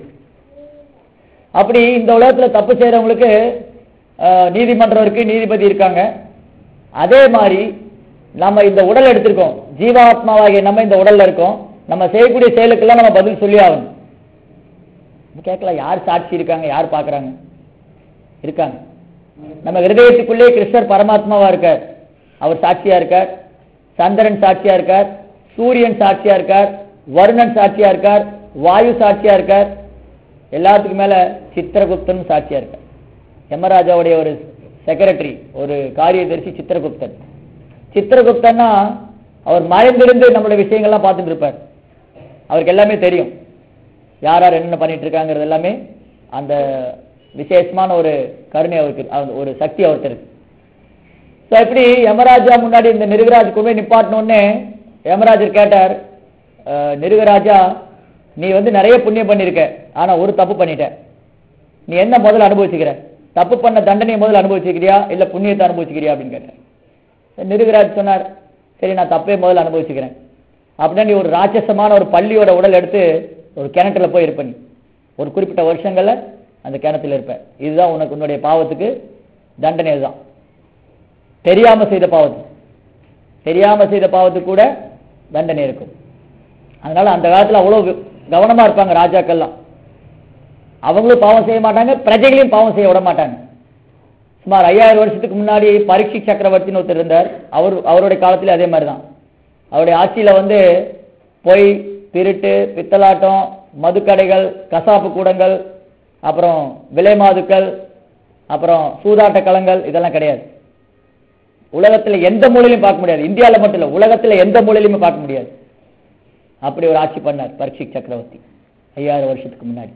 அப்படி இந்த உலகத்துல தப்பு செய்யறவங்களுக்கு அஹ், நீதிமன்றம் இருக்கு நீதிபதி இருக்காங்க அதே மாதிரி நம்ம இந்த உடல் எடுத்திருக்கோம் ஜீவாத்மாவாகிய நம்ம இந்த உடல்ல இருக்கோம் நம்ம செய்யக்கூடிய செயலுக்கெல்லாம் நம்ம பதில் சொல்லி ஆகணும் கேட்கலாம் யார் சாட்சி இருக்காங்க யார் பார்க்கறாங்க இருக்காங்க நம்ம ஹிருதயத்துக்குள்ளே கிருஷ்ணர் பரமாத்மாவா இருக்கார் அவர் சாட்சியா இருக்கார் சந்திரன் சாட்சியா இருக்கார் சூரியன் சாட்சியா இருக்கார் வருணன் சாட்சியா இருக்கார் வாயு சாட்சியா இருக்கார் எல்லாத்துக்கும் மேல சித்திரகுப்தன் சாட்சியா இருக்கார் யமராஜாவுடைய ஒரு செக்ரட்டரி ஒரு காரியதரிசி சித்திரகுப்தன் சித்திரகுப்தன்னா அவர் மறைந்திருந்து நம்மளுடைய விஷயங்கள்லாம் பார்த்துட்டு இருப்பார் அவருக்கு எல்லாமே தெரியும் யார் யார் என்னென்ன பண்ணிட்டு இருக்காங்கிறது எல்லாமே அந்த விசேஷமான ஒரு கருணை அவருக்கு அந்த ஒரு சக்தி அவருக்கு இருக்கு ஸோ இப்படி யமராஜா முன்னாடி இந்த நிருகராஜ் கொண்டு போய் நிப்பாட்டினோடனே யமராஜர் கேட்டார் "அஹ், நிருகராஜா நீ வந்து நிறைய புண்ணியம் பண்ணியிருக்க ஆனா ஒரு தப்பு பண்ணிட்ட நீ என்ன முதல்ல அனுபவிச்சுக்கிற தப்பு பண்ண தண்டனையை முதல்ல அனுபவிச்சுக்கிறியா இல்ல புண்ணியத்தை அனுபவிச்சுக்கிறியா அப்படின்னு கேட்டார் நிருகராஜ் சொன்னார் சரி நான் தப்பே முதல்ல அனுபவிச்சுக்கிறேன் அப்படின்னா நீ ஒரு ராட்சசமான ஒரு பள்ளியோட உடல் எடுத்து ஒரு கிணற்றுல போய் இருப்ப நீ ஒரு குறிப்பிட்ட வருஷங்கள்ல அந்த கிணத்துல இருப்ப இதுதான் உனக்கு உன்னுடைய பாவத்துக்கு தண்டனை இதுதான் தெரியாம செய்த பாவத்து தெரியாம செய்த பாவத்துக்கு கூட தண்டனை இருக்கும் அதனால அந்த காலத்துல அவ்வளவு கவனமா இருப்பாங்க ராஜாக்கள்லாம் அவங்களும் பாவம் செய்ய மாட்டாங்க பிரஜைகளையும் பாவம் செய்ய விட மாட்டாங்க சுமார் ஐயாயிரம் வருஷத்துக்கு முன்னாடி பரீட்சி சக்கரவர்த்தின்னு ஒருத்தர் இருந்தார் அவர் அவருடைய காலத்துல அதே மாதிரி தான் அவருடைய ஆட்சியில வந்து பொய் திருட்டு பித்தலாட்டம் மதுக்கடைகள் கசாப்பு கூடங்கள் அப்புறம் விலைமாதுக்கள் அப்புறம் சூதாட்ட களங்கள் இதெல்லாம் கிடையாது உலகத்துல எந்த மூலையிலும் பார்க்க முடியாது இந்தியால மட்டும் இல்ல உலகத்துல எந்த மூலையிலுமே பார்க்க முடியாது அப்படி ஒரு ஆட்சி பண்ணார் பரீட்சிக் சக்கரவர்த்தி ஐயாயிரம் வருஷத்துக்கு முன்னாடி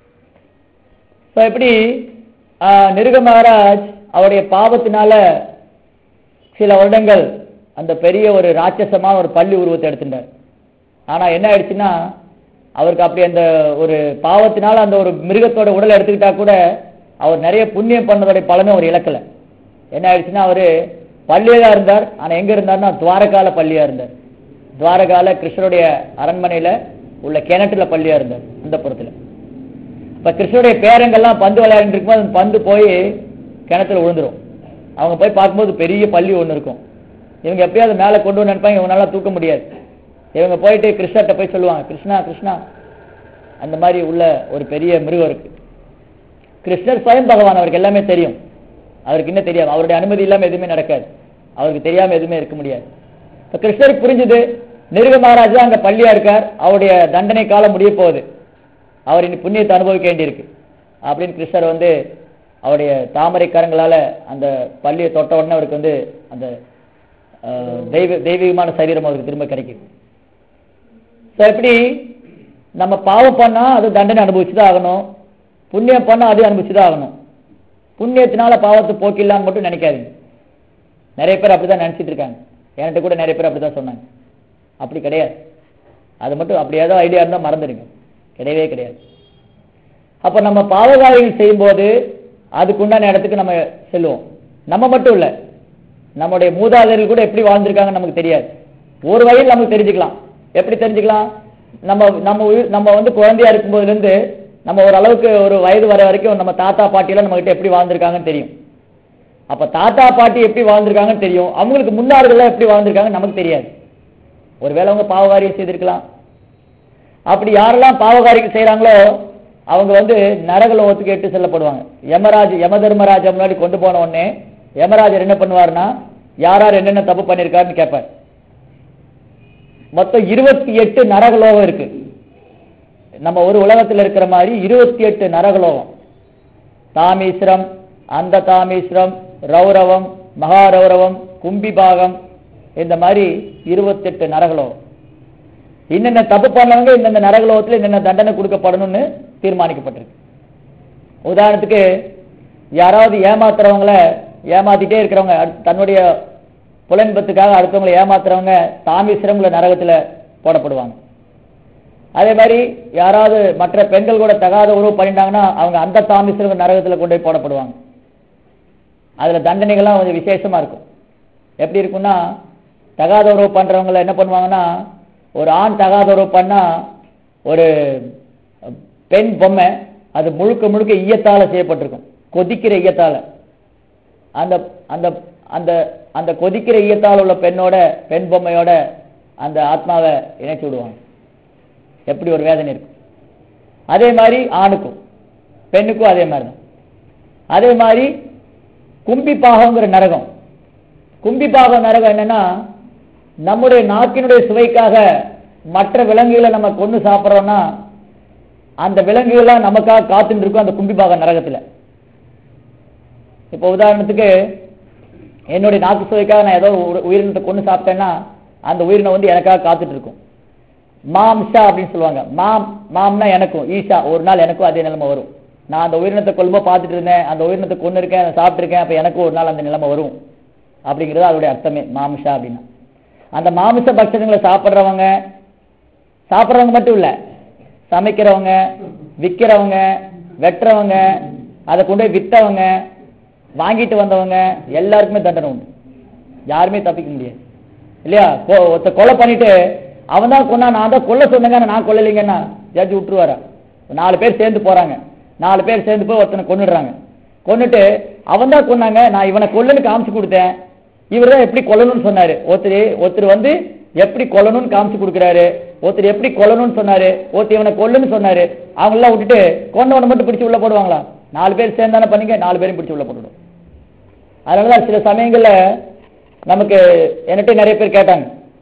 ஸோ இப்படி ஆஹ், நிருக மகாராஜ் அவருடைய பாவத்தினால சில வருடங்கள் அந்த பெரிய ஒரு ராட்சசமான ஒரு பள்ளி உருவத்தை எடுத்துட்டார் ஆனா என்ன ஆயிடுச்சுன்னா அவருக்கு அப்படி அந்த ஒரு பாவத்தினால அந்த ஒரு மிருகத்தோட உடலை எடுத்துக்கிட்டா கூட அவர் நிறைய புண்ணியம் பண்ணதோட பலனும் அவர் இழக்கல என்ன ஆயிடுச்சுன்னா அவரு பள்ளியா தான் இருந்தார் ஆனா எங்க இருந்தார்னா துவாரகால பள்ளியா இருந்தார் துவாரகால கிருஷ்ணருடைய அரண்மனையில உள்ள கிணற்றுல பள்ளியா இருந்தார் அந்த புறத்துல இப்ப கிருஷ்ணருடைய பேரங்கள்லாம் பந்து விளையாடிட்டு இருக்கும்போது அந்த பந்து போய் கிணத்துல விழுந்துரும் அவங்க போய் பார்க்கும்போது பெரிய பள்ளி ஒண்ணு இருக்கும் இவங்க எப்படியாவது மேல கொண்டு வந்து நினைப்பாங்க இவங்களால தூக்க முடியாது இவங்க போயிட்டு கிருஷ்ணர்கிட்ட போய் சொல்லுவாங்க கிருஷ்ணா கிருஷ்ணா அந்த மாதிரி உள்ள ஒரு பெரிய மிருகம் இருக்கு கிருஷ்ணர் ஸ்வயம் பகவான் அவருக்கு எல்லாமே தெரியும் அவருக்கு இன்னும் தெரியாது அவருடைய அனுமதி இல்லாம எதுவுமே நடக்காது அவருக்கு தெரியாம எதுவுமே இருக்க முடியாது இப்ப கிருஷ்ணருக்கு புரிஞ்சுது நிருக மகாராஜ் தான் அங்க பள்ளியா இருக்கார் அவருடைய தண்டனை காலம் முடிய போகுது அவர் இனி புண்ணியத்தை அனுபவிக்க வேண்டியிருக்கு அப்படின்னு கிருஷ்ணர் வந்து அவருடைய தாமரை கரங்களால அந்த பள்ளியை தொட்ட உடனே அவருக்கு வந்து அந்த அஹ், தெய்வ தெய்வீகமான சரீரம் அவருக்கு திரும்ப கிடைக்குது ஸோ எப்படி நம்ம பாவம் பண்ணா அது தண்டனை அனுபவிச்சுதான் ஆகணும் புண்ணியம் பண்ணா அது அனுபவிச்சுதான் ஆகணும் புண்ணியத்தினால பாவத்தை போக்கிடலான்னு மட்டும் நினைக்காதீங்க நிறைய பேர் அப்படிதான் நினைச்சிட்டு இருக்காங்க என்கிட்ட கூட நிறைய பேர் அப்படிதான் சொன்னாங்க அப்படி கிடையாது அது மட்டும் அப்படி ஏதோ ஐடியா இருந்தா மறந்துடுங்க கிடையவே கிடையாது அப்ப நம்ம பாவகாரிகள் செய்யும்போது அதுக்குண்டான இடத்துக்கு நம்ம செல்லுவோம் நம்ம மட்டும் இல்ல நம்முடைய மூதாதையர்கள் கூட எப்படி வாழ்ந்திருக்காங்கன்னு நமக்கு தெரியாது ஒரு வகையில் நமக்கு தெரிஞ்சுக்கலாம் எப்படி தெரிஞ்சுக்கலாம் நம்ம நம்ம உயிர்- நம்ம வந்து குழந்தையா இருக்கும்போதுல இருந்து நம்ம ஓரளவுக்கு ஒரு வயது வர வரைக்கும் நம்ம தாத்தா பாட்டியெல்லாம் நம்ம கிட்ட எப்படி வாழ்ந்திருக்காங்கன்னு தெரியும் அப்ப தாத்தா பாட்டி எப்படி வாழ்ந்திருக்காங்கன்னு தெரியும் அவங்களுக்கு முன்னாடிகள் எப்படி வாழ்ந்திருக்காங்கன்னு நமக்கு தெரியாது ஒருவேளை அவங்க பாவகாரியம் செய்திருக்கலாம் அப்படி யாரெல்லாம் பாவகாரியம் செய்றாங்களோ அவங்க வந்து நரகலோகத்துக்கு எட்டு செல்லப்படுவாங்க யமராஜ் யம தர்மராஜா முன்னாடி கொண்டு போன உடனே யமராஜர் என்ன பண்ணுவாருன்னா யார் யார் என்னென்ன தப்பு பண்ணிருக்காருன்னு கேட்பார் மொத்தம் இருபத்தி எட்டு நரகலோகம் இருக்கு நம்ம ஒரு உலகத்துல இருக்கிற மாதிரி இருபத்தி எட்டு நரகலோகம் தாமீஸ்வரம் அந்த தாமீஸ்வரம் ரௌரவம் மகாரௌரவம் கும்பிபாகம் இந்த மாதிரி இருபத்தெட்டு நரகலோகம் இன்னென்ன தப்பு பண்ணவங்க இந்தந்த நரகலோகத்துல என்னென்ன தண்டனை கொடுக்கப்படணும்னு தீர்மானிக்கப்பட்டிருக்கு உதாரணத்துக்கு யாராவது ஏமாத்துறவங்கள ஏமாத்திட்டே இருக்கிறவங்க அடுத்து தன்னுடைய புலன்பத்துக்காக அடுத்தவங்களை ஏமாத்துறவங்க தாமீஸ்வரம்ல நரகத்துல போடப்படுவாங்க அதே மாதிரி யாராவது மற்ற பெண்கள் கூட தகாத உறவு பண்ணிட்டாங்கன்னா அவங்க அந்த தாமீஸ்வரம் நரகத்துல கொண்டு போய் போடப்படுவாங்க அதுல தண்டனைகள்லாம் கொஞ்சம் விசேஷமா இருக்கும் எப்படி இருக்கும்னா தகாத உறவு பண்றவங்கள என்ன பண்ணுவாங்கன்னா ஒரு ஆண் தகாத உறவு பண்ணா ஒரு பெண் பொம்மை அது முழுக்க முழுக்க ஈயத்தால செய்யப்பட்டிருக்கும் கொதிக்கிற ஈயத்தால அந்த அந்த அந்த அந்த கொதிக்கிற ஈயத்தால் உள்ள பெண்ணோட பெண் பொம்மையோட அந்த ஆத்மாவை இணைச்சு விடுவாங்க எப்படி ஒரு வேதனை இருக்கும் அதே மாதிரி ஆணுக்கும் பெண்ணுக்கும் அதே மாதிரி தான் அதே மாதிரி கும்பிப்பாகங்கிற நரகம் கும்பிப்பாக நரகம் என்னன்னா நம்முடைய நாக்கினுடைய சுவைக்காக மற்ற விலங்குகளை நம்ம கொண்டு சாப்பிட்றோம்னா அந்த விலங்குகள்லாம் நமக்காக காத்துட்டு இருக்கும் அந்த கும்பிப்பாக நரகத்துல இப்போ உதாரணத்துக்கு என்னுடைய நாக்கு சுவைக்காக நான் ஏதோ ஒரு உயிரினத்தை கொண்டு சாப்பிட்டேன்னா அந்த உயிரினம் வந்து எனக்காக காத்துட்டு இருக்கும் மாம்சா அப்படின்னு சொல்லுவாங்க மாம் மாம்னா எனக்கும் ஈஷா ஒரு நாள் எனக்கும் அதே நிலைமை வரும் நான் அந்த உயிரினத்தை கொள்ளும்போது பார்த்துட்டு இருந்தேன் அந்த உயிரினத்தை கொண்டு இருக்கேன் அதை சாப்பிட்டுருக்கேன் அப்போ எனக்கும் ஒரு நாள் அந்த நிலைமை வரும் அப்படிங்கிறது அதோடைய அர்த்தமே மாம்சா அப்படின்னா அந்த மாமிச பட்சணங்களை சாப்பிட்றவங்க சாப்பிட்றவங்க மட்டும் இல்லை சமைக்கிறவங்க விற்கிறவங்க வெட்டுறவங்க அதை கொண்டு போய் விற்றவங்க வாங்கிட்டு வந்தவங்க எல்லாருக்குமே தண்டனை உண்டு யாருமே தப்பிக்க முடியாது இல்லையா கொ- ஒருத்த கொலை பண்ணிட்டு அவன் தான் கொன்னா நான் தான் கொல்ல சொன்னேங்க நான் கொல்லலைங்கன்னா ஜட்ஜ் விட்டுருவாரா நாலு பேர் சேர்ந்து போறாங்க நாலு பேர் சேர்ந்து போய் ஒருத்தனை கொன்னுடுறாங்க கொன்னுட்டு அவன் தான் கொன்னாங்க நான் இவனை கொல்லுன்னு காமிச்சு கொடுத்தேன் இவர் தான் எப்படி கொல்லணும்னு சொன்னாரு ஒருத்தர் ஒருத்தர் வந்து எப்படி கொல்லணும்னு காமிச்சு கொடுக்குறாரு ஒருத்தர் எப்படி கொல்லணும்னு சொன்னாரு ஒருத்தர் இவனை கொல்லுன்னு சொன்னாரு அவங்களாம் விட்டுட்டு கொண்டவனை மட்டும் பிடிச்சு உள்ள போடுவாங்களா நாலு பேர் சேர்ந்தானே பண்ணீங்க நாலு பேரும் பிடிச்சு உள்ள போட்டுடும் அதனாலதான் சில சமயங்கள்ல நமக்கு என்கிட்ட நிறைய பேர் கேட்டாங்க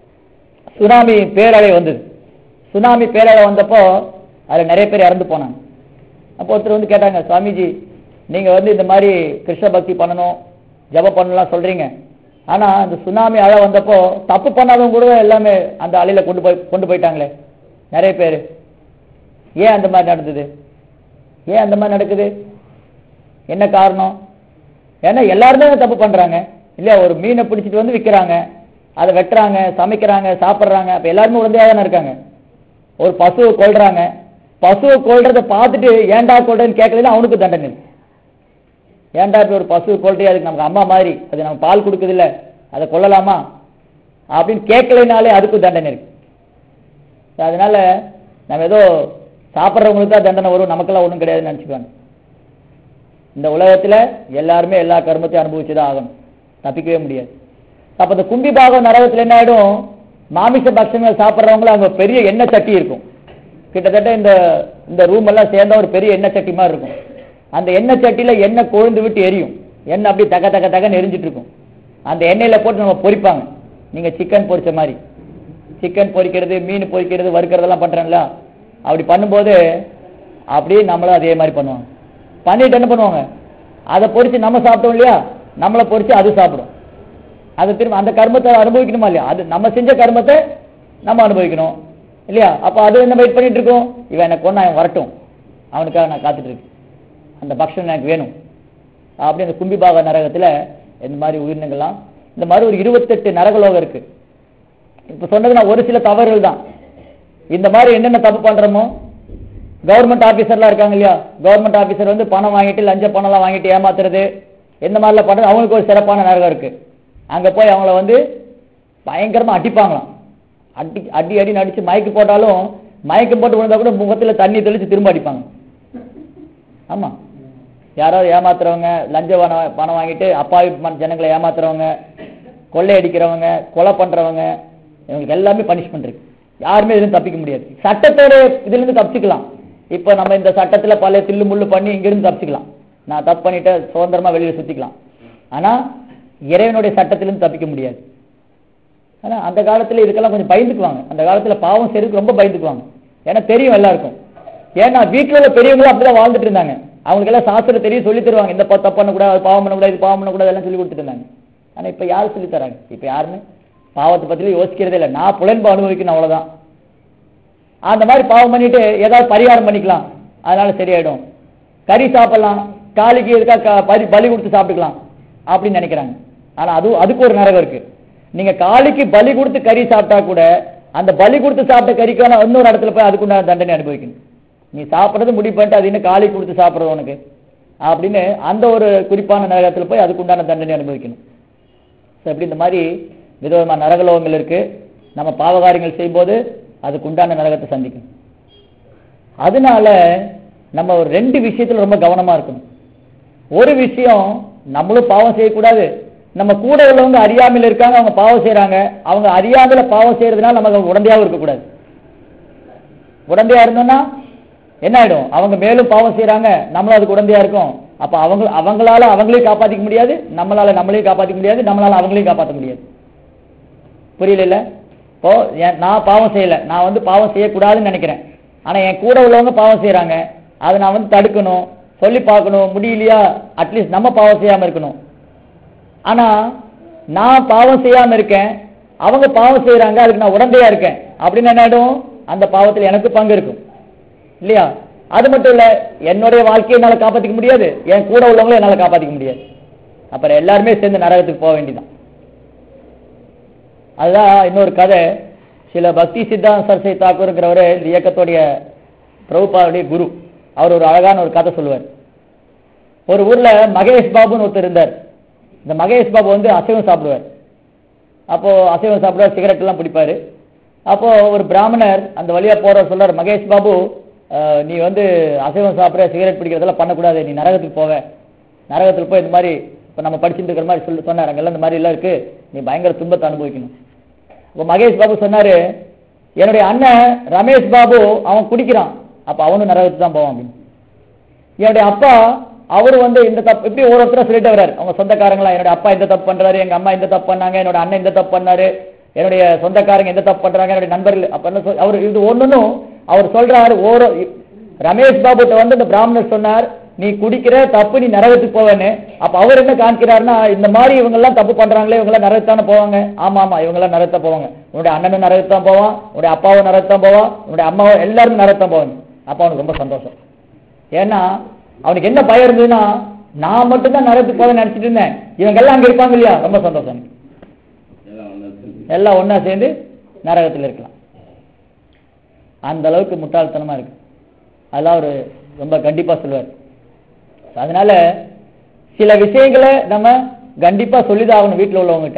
சுனாமி பேரலை வந்தது சுனாமி பேரலை வந்தப்போ அதுல நிறைய பேர் இறந்து போனாங்க அப்போ ஒருத்தர் வந்து கேட்டாங்க சுவாமிஜி நீங்க வந்து இந்த மாதிரி கிருஷ்ண பக்தி பண்ணணும் ஜபம் பண்ணலாம் சொல்றீங்க ஆனா அந்த சுனாமி அலை வந்தப்போ தப்பு பண்ணாதவங்க கூட எல்லாமே அந்த அலையில கொண்டு போய் கொண்டு போயிட்டாங்களே நிறைய பேர் ஏன் அந்த மாதிரி நடந்தது ஏன் அந்த மாதிரி நடக்குது என்ன காரணம் ஏன்னா எல்லாருமே தப்பு பண்றாங்க இல்லையா ஒரு மீனை பிடிச்சிட்டு வந்து விற்கிறாங்க அதை வெட்டுறாங்க சமைக்கிறாங்க சாப்பிட்றாங்க அப்ப எல்லாருமே உடந்தையாக தானே இருக்காங்க ஒரு பசுவை கொல்றாங்க பசுவை கொல்றதை பார்த்துட்டு ஏன்டா கொல்றேன்னு கேட்கல அவனுக்கு தண்டனை இருக்கு. ஏன்டா இப்படி ஒரு பசுவை கொல்றே அதுக்கு நமக்கு அம்மா மாதிரி அது நம்ம பால் கொடுக்குது இல்ல அதை கொல்லலாமா அப்படின்னு கேட்கலைனாலே அதுக்கும் தண்டனை இருக்கு அதனால நம்ம ஏதோ சாப்பிட்றவங்களுக்கு தான் தண்டனை வரும் நமக்கெல்லாம் ஒன்றும் கிடையாதுன்னு நினச்சிக்குவாங்க இந்த உலகத்துல எல்லாருமே எல்லா கர்மத்தையும் அனுபவிச்சுதான் ஆகணும் தப்பிக்கவே முடியாது அப்ப இந்த கும்பி பாகம் நரகத்துல என்ன ஆயிடும் மாமிச பட்சங்கள் சாப்பிட்றவங்கள அங்க பெரிய எண்ணெய் சட்டி இருக்கும் கிட்டத்தட்ட இந்த இந்த ரூம் எல்லாம் சேர்ந்தா ஒரு பெரிய எண்ணெய் சட்டி மாதிரி இருக்கும் அந்த எண்ணெய் சட்டியில எண்ணெய் கொழுந்து விட்டு எரியும் எண்ணெய் அப்படியே தக தக தகன்னு எரிஞ்சிட்டு இருக்கும் அந்த எண்ணெயில போட்டு நம்ம பொரிப்பாங்க நீங்க சிக்கன் பொரிச்ச மாதிரி சிக்கன் பொரிக்கிறது மீன் பொரிக்கிறது வறுக்கிறதெல்லாம் பண்றேன்ல அப்படி பண்ணும்போது அப்படியே நம்மளும் அதே மாதிரி பண்ணுவாங்க பண்ணிட்டு என்ன பண்ணுவாங்க அதை பொரிச்சு நம்ம சாப்பிட்டோம் இல்லையா நம்மளை பொரிச்சு அது சாப்பிடும் அதை திரும்ப அந்த கர்மத்தை அனுபவிக்கணுமா இல்லையா அது நம்ம செஞ்ச கர்மத்தை நம்ம அனுபவிக்கணும் இல்லையா அப்ப அது என்ன வெயிட் பண்ணிட்டு இருக்கோம் இவன் எனக்கு கொண்டு அவன் வரட்டும் அவனுக்காக நான் காத்துட்டு இருக்கேன் அந்த பக்ஷன் எனக்கு வேணும் அப்படி அந்த கும்பிபாக நரகத்துல இந்த மாதிரி உயிரினங்கள்லாம் இந்த மாதிரி ஒரு இருபத்தெட்டு நரகலோகம் இருக்கு இப்ப சொன்னது நான் ஒரு சில தவறுகள் தான் இந்த மாதிரி என்னென்ன தப்பு பண்றோமோ கவர்மெண்ட் ஆபீசர்லாம் இருக்காங்க இல்லையா கவர்மெண்ட் ஆபீசர் வந்து பணம் வாங்கிட்டு லஞ்ச பணம்லாம் வாங்கிட்டு ஏமாத்துறது இந்த மாதிரிலாம் பண்றது அவங்களுக்கு ஒரு சிறப்பான நரகம் இருக்கு அங்க போய் அவங்கள வந்து பயங்கரமா அடிப்பாங்களாம் அடி அடி அடி நடிச்சு மயக்கு போட்டாலும் மயக்கம் போட்டு விழுந்தா கூட முகத்துல தண்ணி தெளிச்சு திரும்ப அடிப்பாங்க ஆமா யாராவது ஏமாத்துறவங்க லஞ்ச பணம் பணம் வாங்கிட்டு அப்பாவி மன- ஜனங்களை ஏமாத்துறவங்க கொள்ளை அடிக்கிறவங்க கொலை பண்றவங்க இவங்களுக்கு எல்லாமே பனிஷ்மெண்ட் இருக்கு யாருமே இதுல தப்பிக்க முடியாது சட்டத்தோட இதுல இருந்து தப்பிச்சுக்கலாம் இப்ப நம்ம இந்த சட்டத்துல பல தில்லு முள்ளு பண்ணி இங்க இருந்து தப்பிச்சுக்கலாம் நான் தப்பு பண்ணிட்டு சுதந்திரமா வெளியில சுத்திக்கலாம் ஆனா இறைவனுடைய சட்டத்திலிருந்து தப்பிக்க முடியாது ஆனா அந்த காலத்துல இதுக்கெல்லாம் கொஞ்சம் பயந்துக்குவாங்க அந்த காலத்துல பாவம் செய்யறதுக்கு ரொம்ப பயந்துக்குவாங்க ஏன்னா தெரியும் எல்லாருக்கும் ஏன்னா வீட்டுல உள்ள பெரியவங்களும் அப்படிதான் வாழ்ந்துட்டு இருந்தாங்க அவங்களுக்கு எல்லாம் சாஸ்திரம் தெரியும் சொல்லி தருவாங்க இந்த ப- தப்பு பண்ணக்கூடாது அது பாவம் பண்ணக்கூடாது இது பாவம் பண்ணக்கூடாது எல்லாம் சொல்லி கொடுத்துட்டு இருந்தாங்க ஆனா இப்ப யார் சொல்லி தராங்க இப்ப யாருமே பாவத்தை பத்தி யோசிக்கிறதே இல்லை நான் புலன்பு அனுபவிக்கணும் அவ்வளவுதான் அந்த மாதிரி பாவம் பண்ணிட்டு ஏதாவது பரிகாரம் பண்ணிக்கலாம் அதனால சரியாயிடும் கறி சாப்பிடலாம் காளிக்கு எதுக்கா க- பலி பலி கொடுத்து சாப்பிட்டுக்கலாம் அப்படின்னு நினைக்கிறாங்க ஆனா அது அதுக்கு ஒரு நரகம் இருக்கு நீங்க காளிக்கு பலி கொடுத்து கறி சாப்பிட்டா கூட அந்த பலி கொடுத்து சாப்பிட்ட கறிக்கான இன்னொரு இடத்துல போய் அதுக்குண்டான தண்டனை அனுபவிக்கணும் நீ சாப்பிட்றது முடிவு பண்ணிட்டு அது இன்னும் காளி கொடுத்து சாப்பிடுறது உனக்கு அப்படின்னு அந்த ஒரு குறிப்பான நரகத்துல போய் அதுக்குண்டான தண்டனை அனுபவிக்கணும் ஸோ இப்படி இந்த மாதிரி விதவிதமான நரகலோகங்கள் இருக்கு நம்ம பாவகாரியங்கள் செய்யும்போது அதுக்கு உண்டான நரகத்தை சந்திக்கணும் அதனால நம்ம ஒரு ரெண்டு விஷயத்துல ரொம்ப கவனமா இருக்கணும் ஒரு விஷயம் நம்மளும் பாவம் செய்யக்கூடாது நம்ம கூட உள்ளவங்க அறியாமையில் இருக்காங்க அவங்க பாவம் செய்றாங்க அவங்க அறியாமையில பாவம் செய்யறதுனால நமக்கு உடந்தையாவும் இருக்கக்கூடாது உடந்தையா இருந்தோம்னா என்ன ஆயிடும் அவங்க மேலும் பாவம் செய்றாங்க நம்மளும் அதுக்கு உடந்தையா இருக்கும் அப்ப அவங்க அவங்களால அவங்களையும் காப்பாத்திக்க முடியாது நம்மளால நம்மளையும் காப்பாத்திக்க முடியாது நம்மளால அவங்களையும் காப்பாற்ற முடியாது புரியல இப்போ என்- நான் பாவம் செய்யல நான் வந்து பாவம் செய்யக்கூடாதுன்னு நினைக்கிறேன் ஆனா என் கூட உள்ளவங்க பாவம் செய்றாங்க அதை நான் வந்து தடுக்கணும் சொல்லி பார்க்கணும் முடியலையா அட்லீஸ்ட் நம்ம பாவம் செய்யாம இருக்கணும் ஆனா நான் பாவம் செய்யாம இருக்கேன் அவங்க பாவம் செய்றாங்க அதுக்கு நான் உடந்தையா இருக்கேன் அப்படின்னு என்ன ஆயிடும் அந்த பாவத்துல எனக்கு பங்கு இருக்கும் இல்லையா அது மட்டும் இல்ல என்னுடைய வாழ்க்கையை என்னால காப்பாத்திக்க முடியாது என் கூட உள்ளவங்களும் என்னால காப்பாத்திக்க முடியாது அப்புறம் எல்லாருமே சேர்ந்து நரகத்துக்கு போக வேண்டியதான் அதுதான் இன்னொரு கதை சில பக்தி சித்தாந்த சரஸ்வதி தாக்கூருங்கிறவர் இந்த இயக்கத்துடைய பிரபுபாவுடைய குரு அவர் ஒரு அழகான ஒரு கதை சொல்லுவார் ஒரு ஊர்ல மகேஷ் பாபுன்னு ஒருத்தர் இருந்தார் இந்த மகேஷ் பாபு வந்து அசைவம் சாப்பிடுவார் அப்போ அசைவம் சாப்பிடுவார் சிகரெட் எல்லாம் பிடிப்பாரு அப்போ ஒரு பிராமணர் அந்த வழியா போறவர் சொல்றார் மகேஷ் பாபு அஹ், நீ வந்து அசைவம் சாப்பிடுற சிகரெட் பிடிக்கிறதெல்லாம் பண்ணக்கூடாது நீ நரகத்துக்கு போவ நரகத்துக்கு போய் இந்த மாதிரி இப்போ நம்ம படிச்சுட்டு இருக்கிற மாதிரி சொல்லி சொன்னார் அங்கெல்லாம் இந்த மாதிரி எல்லாம் இருக்கு நீ பயங்கர துன்பத்தை அனுபவிக்கணும் இப்போ மகேஷ் பாபு சொன்னாரு என்னுடைய அண்ணன் ரமேஷ் பாபு அவன் குடிக்கிறான் அப்ப அவனும் நரகத்துக்கு தான் போவான் அப்படின்னு என்னுடைய அப்பா அவரு வந்து இந்த தப்பு இப்படி ஒரு ஒருத்தர சொல்லிட்டு வர்றாரு அவங்க சொந்தக்காரங்களா என்னோட அப்பா இந்த தப்பு பண்றாரு எங்க அம்மா இந்த தப்பு பண்ணாங்க என்னோட அண்ணன் இந்த தப்பு பண்ணாரு என்னுடைய சொந்தக்காரங்க எந்த தப்பு பண்றாங்க என்னுடைய நண்பர்கள் அப்ப என்ன சொல் அவர் இது ஒண்ணுன்னும் அவர் சொல்றாரு ஒரு ரமேஷ் பாபுட்ட வந்து இந்த பிராமணர் சொன்னார் நீ குடிக்கிற தப்பு நீ நரகத்துக்கு போவேன்னு அப்ப அவர் என்ன காமிக்கிறாருன்னா இந்த மாதிரி இவங்க எல்லாம் தப்பு பண்றாங்களே இவங்க எல்லாம் நரகத்தானே போவாங்க ஆமா ஆமா இவங்க எல்லாம் நரகத்தா போவாங்க உன்னுடைய அண்ணனும் நரகத்தான் போவான் உன்னுடைய அப்பாவும் நரகத்தான் போவான் உன்னுடைய அம்மாவும் எல்லாரும் நரகத்தான் போவாங்க அப்ப அவனுக்கு ரொம்ப சந்தோஷம் ஏன்னா அவனுக்கு என்ன பயம் இருந்ததுன்னா நான் மட்டும்தான் நரகத்துக்கு போவேன் நினைச்சிட்டு இருந்தேன் இவங்க எல்லாம் அங்க இருப்பாங்க இல்லையா ரொம்ப சந்தோஷம் எனக்கு. எல்லாம் ஒண்ணா சேர்ந்து நரகத்தில் இருக்கலாம் அந்த அளவுக்கு முட்டாள்தனமா இருக்கு அதெல்லாம் ஒரு ரொம்ப கண்டிப்பா சொல்லுவார் அதனால சில விஷயங்களை நம்ம கண்டிப்பா சொல்லிதான் ஆகணும் வீட்டில் உள்ளவங்ககிட்ட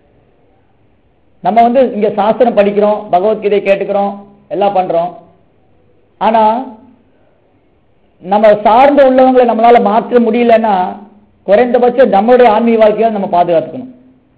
நம்ம வந்து இங்க சாஸ்திரம் படிக்கிறோம் பகவத்கீதை கேட்டுக்கிறோம் எல்லாம் பண்றோம் ஆனா நம்ம சார்ந்து உள்ளவங்களை நம்மளால மாற்ற முடியலன்னா குறைந்தபட்சம் நம்மளுடைய ஆன்மீக வாழ்க்கையை நம்ம பாதுகாத்துக்கணும்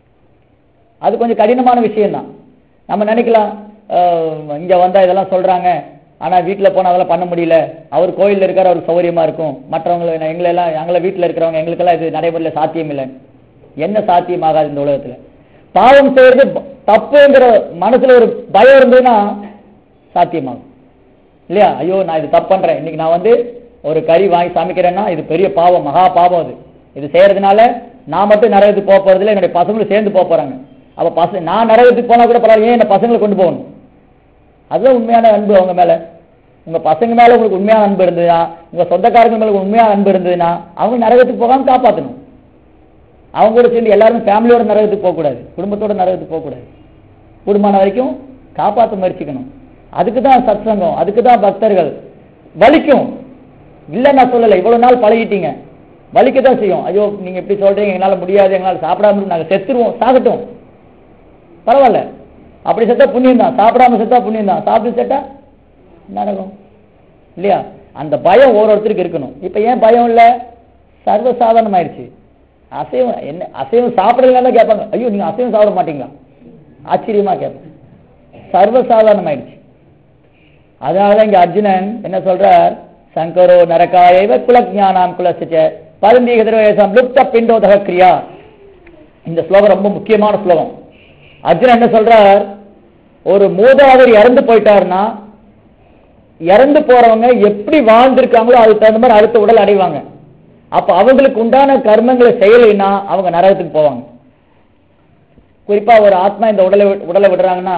அது கொஞ்சம் கடினமான விஷயம்தான் நம்ம நினைக்கலாம் அஹ், இங்க வந்தா இதெல்லாம் சொல்றாங்க ஆனா வீட்டுல போனா அதெல்லாம் பண்ண முடியல அவர் கோயில்ல இருக்காரு அவருக்கு சௌகரியமா இருக்கும் மற்றவங்க எங்களை எல்லாம் எங்களை வீட்டுல இருக்கிறவங்க எங்களுக்கெல்லாம் இது நடைமுறையில் சாத்தியம் இல்லை என்ன சாத்தியமாகாது இந்த உலகத்துல பாவம் செய்யறது ப- தப்புங்கிற மனசுல ஒரு பயம் இருந்ததுன்னா சாத்தியமாகும் இல்லையா ஐயோ நான் இது தப்பு பண்றேன் இன்னைக்கு நான் வந்து ஒரு கறி வாங்கி சமைக்கிறேன்னா இது பெரிய பாவம் மகா பாவம் அது இது செய்யறதுனால நான் மட்டும் நரகத்துக்கு போக போறதில்ல என்னுடைய பசங்களும் சேர்ந்து போக போறாங்க அப்ப பசங்க நான் நரகத்துக்கு போனா கூட பரவாயில்ல ஏன் என்ன பசங்களை கொண்டு போகணும் அதுதான் உண்மையான அன்பு அவங்க மேல உங்க பசங்க மேல உங்களுக்கு உண்மையான அன்பு இருந்ததுன்னா உங்க சொந்தக்காரங்க மேல உங்களுக்கு உண்மையான அன்பு இருந்ததுன்னா அவங்க நரகத்துக்கு போகாம காப்பாத்தணும் அவங்க கூட சேர்ந்து எல்லாரும் ஃபேமிலியோட நரகத்துக்கு போகக்கூடாது குடும்பத்தோட நரகத்துக்கு போகக்கூடாது கூடுமான வரைக்கும் காப்பாற்ற முயற்சிக்கணும் அதுக்கு தான் சத்சங்கம் அதுக்கு தான் பக்தர்கள் வலிக்கும் இல்லை நான் சொல்லலை இவ்வளவு நாள் பழகிட்டீங்க வலிக்க தான் செய்யும் ஐயோ நீங்க இப்படி சொல்றீங்க எங்களால முடியாது எங்களால சாப்பிடாம இருந்து நாங்க செத்துருவோம் சாகட்டும் பரவாயில்ல அப்படி செத்தா புண்ணியம் தான் சாப்பிடாம செத்தா புண்ணியம் தான் சாப்பிட்டு செத்தா நரகம் இல்லையா அந்த பயம் ஒவ்வொருத்தருக்கு இருக்கணும் இப்ப ஏன் பயம் இல்ல சர்வசாதாரணம் ஆயிடுச்சு அசைவம் என்ன அசைவம் சாப்பிடலாம் கேட்பாங்க ஐயோ நீங்க அசைவம் சாப்பிட மாட்டீங்களா ஆச்சரியமா கேட்பேன் சர்வசாதாரணம் ஆயிடுச்சு அதனாலதான் இங்க அர்ஜுனன் என்ன சொல்றார் சங்கரோ நரகாயவ குலஜானாம் குலசிச்ச பரந்தீகதிரவேசம் லுப்த பிண்டோதக கிரியா இந்த ஸ்லோகம் ரொம்ப முக்கியமான ஸ்லோகம் அர்ஜுனன் என்ன சொல்றார் ஒரு மூதாவர் இறந்து போயிட்டாருன்னா இறந்து போறவங்க எப்படி வாழ்ந்திருக்காங்களோ அதுக்கு தகுந்த மாதிரி அடுத்த உடல் அடைவாங்க அப்ப அவங்களுக்கு உண்டான கர்மங்களை செய்யலைன்னா அவங்க நரகத்துக்கு போவாங்க குறிப்பா ஒரு ஆத்மா இந்த உடலை விட்- உடலை விடுறாங்கன்னா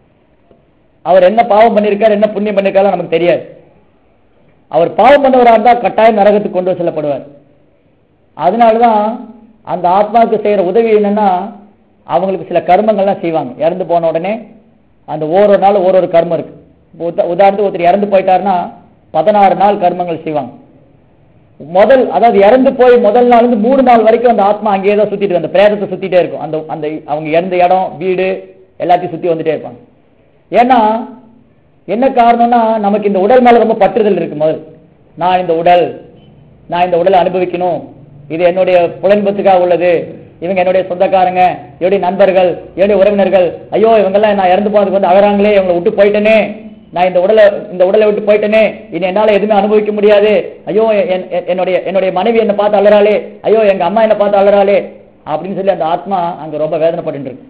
அவர் என்ன பாவம் பண்ணியிருக்காரு என்ன புண்ணியம் பண்ணியிருக்காரு நமக்கு தெரியாது அவர் பாவம் பண்ணவரா இருந்தா கட்டாயம் நரகத்துக்கு கொண்டு செல்லப்படுவார் அதனாலதான் அந்த ஆத்மாவுக்கு செய்யற உதவி என்னன்னா அவங்களுக்கு சில கர்மங்கள்லாம் செய்வாங்க இறந்து போன உடனே அந்த ஒரு நாள் ஒரு ஒரு கர்மம் இருக்கு இப்போ உதா- உதாரணத்துக்கு ஒருத்தர் இறந்து போயிட்டாருன்னா பதினாறு நாள் கர்மங்கள் செய்வாங்க முதல் அதாவது இறந்து போய் முதல் நாள் இருந்து மூணு நாள் வரைக்கும் அந்த ஆத்மா அங்கேயே தான் சுத்திட்டு இருக்கும். அந்த பிரேதத்தை சுத்திட்டே இருக்கும் அந்த அந்த அவங்க இறந்த இடம் வீடு எல்லாத்தையும் சுத்தி வந்துட்டே இருப்பாங்க ஏன்னா என்ன காரணம்னா நமக்கு இந்த உடல் மேல ரொம்ப பற்றுதல் இருக்கு முதல் நான் இந்த உடல் நான் இந்த உடலை அனுபவிக்கணும் இது என்னுடைய புலன்பத்துக்காக உள்ளது இவங்க என்னுடைய சொந்தக்காரங்க என்னுடைய நண்பர்கள் என்னுடைய உறவினர்கள் ஐயோ இவங்கெல்லாம் நான் இறந்து போனதுக்கு வந்து அழறாங்களே இவங்களை விட்டு போயிட்டேனே நான் இந்த உடலை இந்த உடலை விட்டு போயிட்டேனே இனி என்னால எதுவுமே அனுபவிக்க முடியாது ஐயோ என்- என்- என்னுடைய என்னுடைய மனைவி என்னை பார்த்து அழறாளே ஐயோ எங்க அம்மா என்னை பார்த்து அழறாளே அப்படின்னு சொல்லி அந்த ஆத்மா அங்க ரொம்ப வேதனைப்பட்டு இருக்கு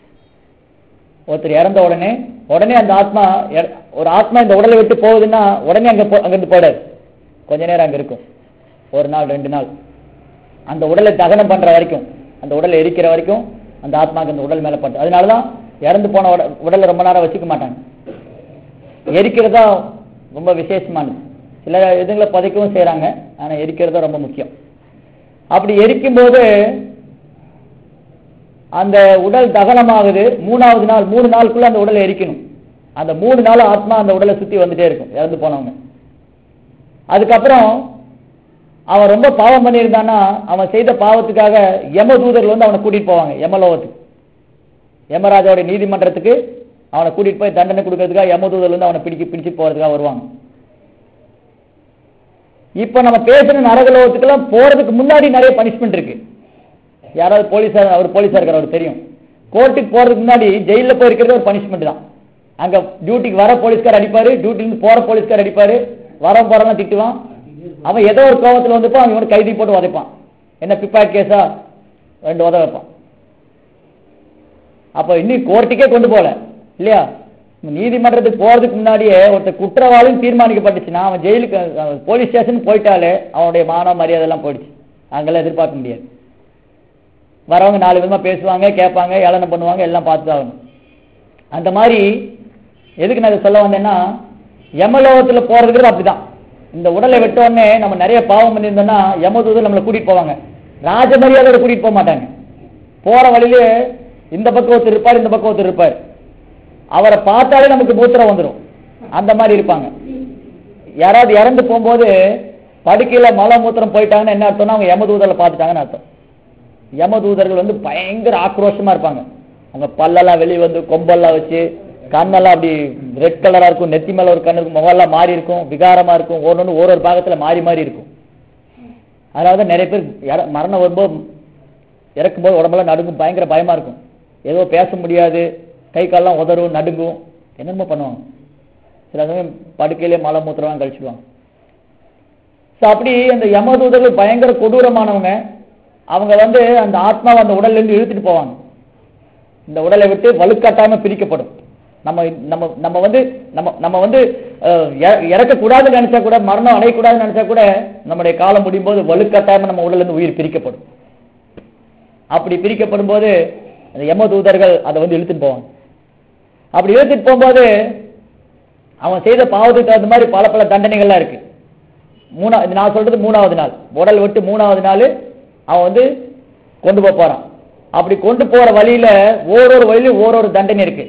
ஒருத்தர் இறந்த உடனே உடனே அந்த ஆத்மா இற- ஒரு ஆத்மா இந்த உடலை விட்டு போகுதுன்னா உடனே அங்க போ- அங்கிருந்து போயிடாது கொஞ்ச நேரம் அங்க இருக்கும் ஒரு நாள் ரெண்டு நாள் அந்த உடலை தகனம் பண்ற வரைக்கும் அந்த உடலை எரிக்கிற வரைக்கும் அந்த ஆத்மாக்கு அந்த உடல் மேல பட்டு அதனாலதான் இறந்து போன உட- உடலை ரொம்ப நேரம் வச்சுக்க மாட்டாங்க எரிக்கிறதா ரொம்ப விசேஷமானது சில இதுங்களை புதைக்கவும் செய்றாங்க ஆனா எரிக்கிறது தான் ரொம்ப முக்கியம் அப்படி எரிக்கும்போது அந்த உடல் தகனமாகுது மூணாவது நாள் மூணு நாளுக்குள்ள அந்த உடலை எரிக்கணும் அந்த மூணு நாள் ஆத்மா அந்த உடலை சுத்தி வந்துட்டே இருக்கும் இறந்து போனவங்க அதுக்கப்புறம் அவன் ரொம்ப பாவம் பண்ணியிருந்தான்னா அவன் செய்த பாவத்துக்காக யம தூதர்கள் வந்து அவனை கூட்டிட்டு போவாங்க யமலோகத்துக்கு யமராஜாவோட நீதிமன்றத்துக்கு அவனை கூட்டிட்டு போய் தண்டனை கொடுக்கறதுக்காக யமதூதர்கள் வந்து அவனை பிடிக்க பிடிச்சு போறதுக்காக வருவாங்க இப்ப நம்ம பேசுன நரகலோகத்துக்கெல்லாம் போறதுக்கு முன்னாடி நிறைய பனிஷ்மெண்ட் இருக்கு யாராவது போலீஸார் அவர் போலீஸா இருக்கார் அவருக்கு தெரியும் கோர்ட்டுக்கு போறதுக்கு முன்னாடி ஜெயிலில் போயிருக்கிறது ஒரு பனிஷ்மெண்ட் தான் அங்க டியூட்டிக்கு வர போலீஸ்கார் அடிப்பாரு டியூட்டிலிருந்து போற போலீஸ்கார் அடிப்பாரு வர போறவங்க திட்டுவான் அவன் ஏதோ ஒரு கோவத்துல வந்துப்போ அவன் இவனை கைதி போட்டு உதைப்பான் என்ன பிப்பாட் கேஸா ரெண்டு உத வைப்பான் அப்ப இன்னும் கோர்ட்டுக்கே கொண்டு போல இல்லையா நீதிமன்றத்துக்கு போறதுக்கு முன்னாடியே ஒருத்தர் குற்றவாளின்னு தீர்மானிக்கப்பட்டுச்சுன்னா அவன் ஜெயிலுக்கு அவன் போலீஸ் ஸ்டேஷன் போயிட்டாலே அவனுடைய மான மரியாதை எல்லாம் போயிடுச்சு அங்கெல்லாம் எதிர்பார்க்க முடியாது வரவங்க நாலு விதமா பேசுவாங்க கேட்பாங்க ஏளனம் பண்ணுவாங்க எல்லாம் பார்த்து தான் ஆகணும் அந்த மாதிரி எதுக்கு நான் இதை சொல்ல வந்தேன்னா யமலோகத்துல போறதுங்கிறது அப்படிதான் இந்த உடலை வெட்ட உடனே நம்ம நிறைய பாவம் பண்ணியிருந்தோம்னா யமதூதர் நம்மளை கூட்டிட்டு போவாங்க ராஜ மரியாதையோட கூட்டிட்டு போக மாட்டாங்க போற வழியிலே இந்த பக்கம் ஒருத்தர் இருப்பார் இந்த பக்கம் ஒருத்தர் இருப்பார் அவரை பார்த்தாலே நமக்கு மூத்திரம் வந்துடும் அந்த மாதிரி இருப்பாங்க யாராவது இறந்து போகும்போது படுக்கையில மலை மூத்திரம் போயிட்டாங்கன்னு என்ன அர்த்தம்னா அவங்க யமதூதரை பார்த்துட்டாங்கன்னு அர்த்தம் யமதூதர்கள் வந்து பயங்கர ஆக்ரோஷமா இருப்பாங்க அவங்க பல்லெல்லாம் வெளியே வந்து கொம்பெல்லாம் வச்சு கண்ணெல்லாம் அப்படி ரெட் கலரா இருக்கும் நெத்தி மேல ஒரு கண்ணு இருக்கும் முகம்லாம் மாறி இருக்கும் விகாரமா இருக்கும் ஒன்னொன்று ஒரு ஒரு பாகத்துல மாறி மாறி இருக்கும் அதனால தான் நிறைய பேர் இற- மரணம் வரும்போது இறக்கும்போது உடம்பெல்லாம் நடுங்கும் பயங்கர பயமா இருக்கும் ஏதோ பேச முடியாது கை கால்லாம் உதறும் நடுங்கும் என்னென்னமோ பண்ணுவாங்க சில சமயம் படுக்கையிலே மலை மூத்திரம் கழிச்சிடுவாங்க ஸோ அப்படி அந்த யமதூதர்கள் பயங்கர கொடூரமானவங்க அவங்க வந்து அந்த ஆத்மாவை அந்த உடல்ல இருந்து இழுத்துட்டு போவாங்க இந்த உடலை விட்டு வலுக்கட்டாம பிரிக்கப்படும் நம்ம நம்ம நம்ம வந்து நம்ம நம்ம வந்து அஹ், இற- இறக்கக்கூடாதுன்னு நினைச்சா கூட மரணம் அடையக்கூடாதுன்னு நினைச்சா கூட நம்முடைய காலம் முடியும் போது வலுக்கட்டாயமா நம்ம உடல்ல இருந்து உயிர் பிரிக்கப்படும் அப்படி பிரிக்கப்படும் போது அந்த யம தூதர்கள் அதை வந்து இழுத்துட்டு போவாங்க அப்படி இழுத்துட்டு போகும்போது அவன் செய்த பாவத்துக்கு தகுந்த மாதிரி பல பல தண்டனைகள்லாம் இருக்கு மூணா இது நான் சொல்றது மூணாவது நாள் உடல் விட்டு மூணாவது நாள் அவன் வந்து கொண்டு போக போறான் அப்படி கொண்டு போற வழியில ஓரொரு வழியிலும் ஓரொரு தண்டனை இருக்கு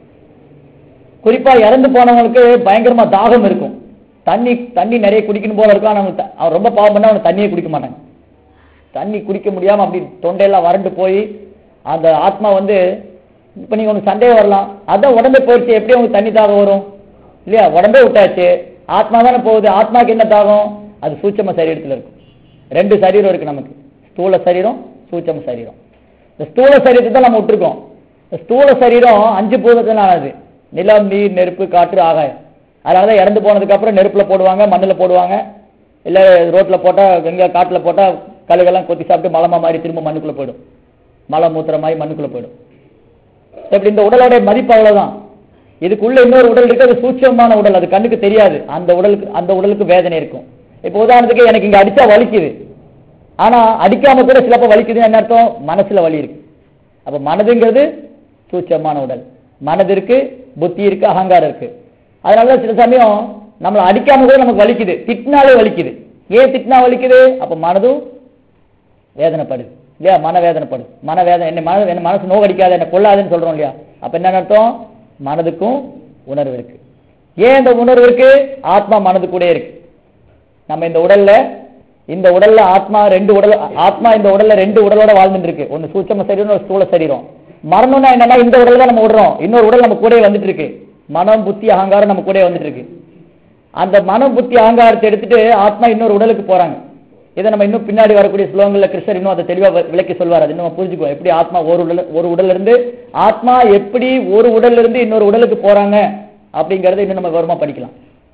குறிப்பா இறந்து போனவங்களுக்கு பயங்கரமா தாகம் இருக்கும் தண்ணி தண்ணி நிறைய குடிக்கணும் போல இருக்கும் ஆனா அவனுக்கு த- அவன் ரொம்ப பாவம் பண்ணா அவன் தண்ணியே குடிக்க மாட்டாங்க தண்ணி குடிக்க முடியாம அப்படி தொண்டையெல்லாம் வறண்டு போய் அந்த ஆத்மா வந்து இப்ப நீங்க உனக்கு சந்தேகம் வரலாம் அதான் உடம்பே போயிடுச்சு எப்படி உங்களுக்கு தண்ணி தாகம் வரும் இல்லையா உடம்பே விட்டாச்சு ஆத்மா தானே போகுது ஆத்மாக்கு என்ன தாகம் அது சூட்சம சரீரத்துல இருக்கும் ரெண்டு சரீரம் இருக்கு நமக்கு ஸ்தூல சரீரம் சூட்சம சரீரம் இந்த ஸ்தூல சரீரத்தை தான் நம்ம விட்டுருக்கோம் இந்த ஸ்தூல சரீரம் அஞ்சு பூதத்தில் ஆனது நிலம் நீர் நெருப்பு காற்று ஆகாயம் அதனாலதான் இறந்து போனதுக்கு அப்புறம் நெருப்புல போடுவாங்க மண்ணுல போடுவாங்க இல்ல ரோட்ல போட்டா எங்க காட்டுல போட்டா கழுகெல்லாம் கொத்தி சாப்பிட்டு மலமா மாதிரி திரும்ப மண்ணுக்குள்ள போயிடும் மலை மூத்திர மாதிரி மண்ணுக்குள்ள போயிடும் இப்படி இந்த உடலோட மதிப்பு அவ்வளவுதான் இதுக்குள்ள இன்னொரு உடல் இருக்கு அது சூட்சமான உடல் அது கண்ணுக்கு தெரியாது அந்த உடலுக்கு அந்த உடலுக்கு வேதனை இருக்கும் இப்போ உதாரணத்துக்கு எனக்கு இங்க அடிச்சா வலிக்குது ஆனா அடிக்காம கூட சிலப்ப வலிக்குதுன்னு என்ன அர்த்தம் மனசுல வலி இருக்கு அப்ப மனதுங்கிறது சூட்சமான உடல் மனது இருக்கு புத்தி இருக்கு அகங்காரம் இருக்கு அதனால சில சமயம் நம்மளை அடிக்காம கூட நமக்கு வலிக்குது திட்டினாலே வலிக்குது ஏன் திட்டினா வலிக்குது அப்ப மனதும் வேதனைப்படுது இல்லையா மன வேதனைப்படுது மன வேதனை என்ன மன என்ன மனசு நோகடிக்காத என்ன கொள்ளாதுன்னு சொல்றோம் இல்லையா அப்ப என்ன அர்த்தம் மனதுக்கும் உணர்வு இருக்கு ஏன் இந்த உணர்வு இருக்கு ஆத்மா மனது கூட இருக்கு நம்ம இந்த உடல்ல இந்த உடல்ல ஆத்மா ரெண்டு உடல் ஆத்மா இந்த உடல்ல ரெண்டு உடலோட வாழ்ந்துட்டு இருக்கு ஒன்னு சூட்சம சரீரம் ஒரு ஸ்தூல சரீரம் மரணம்னா என்னன்னா இந்த உடல் தான் நம்ம விடுறோம் இன்னொரு உடல் நம்ம கூடயே வந்துட்டு இருக்கு மனம் புத்தி அகங்காரம் நம்ம கூடயே வந்துட்டு இருக்கு அந்த மனம் புத்தி அகங்காரத்தை எடுத்துட்டு ஆத்மா இன்னொரு உடலுக்கு போறாங்க இதை நம்ம இன்னும் பின்னாடி வரக்கூடிய ஸ்லோகங்கள்ல கிருஷ்ணர் இன்னும் அதை தெளிவா வி- விளக்கி சொல்வார் அது இன்னும் நம்ம புரிஞ்சுக்குவோம் எப்படி ஆத்மா ஒரு உடல் ஒரு உடல்ல இருந்து ஆத்மா எப்படி ஒரு உடல்ல இருந்து இன்னொரு உடலுக்கு போறாங்க அப்படிங்கறத இன்னும் நம்ம விவரமா படிக்கலாம்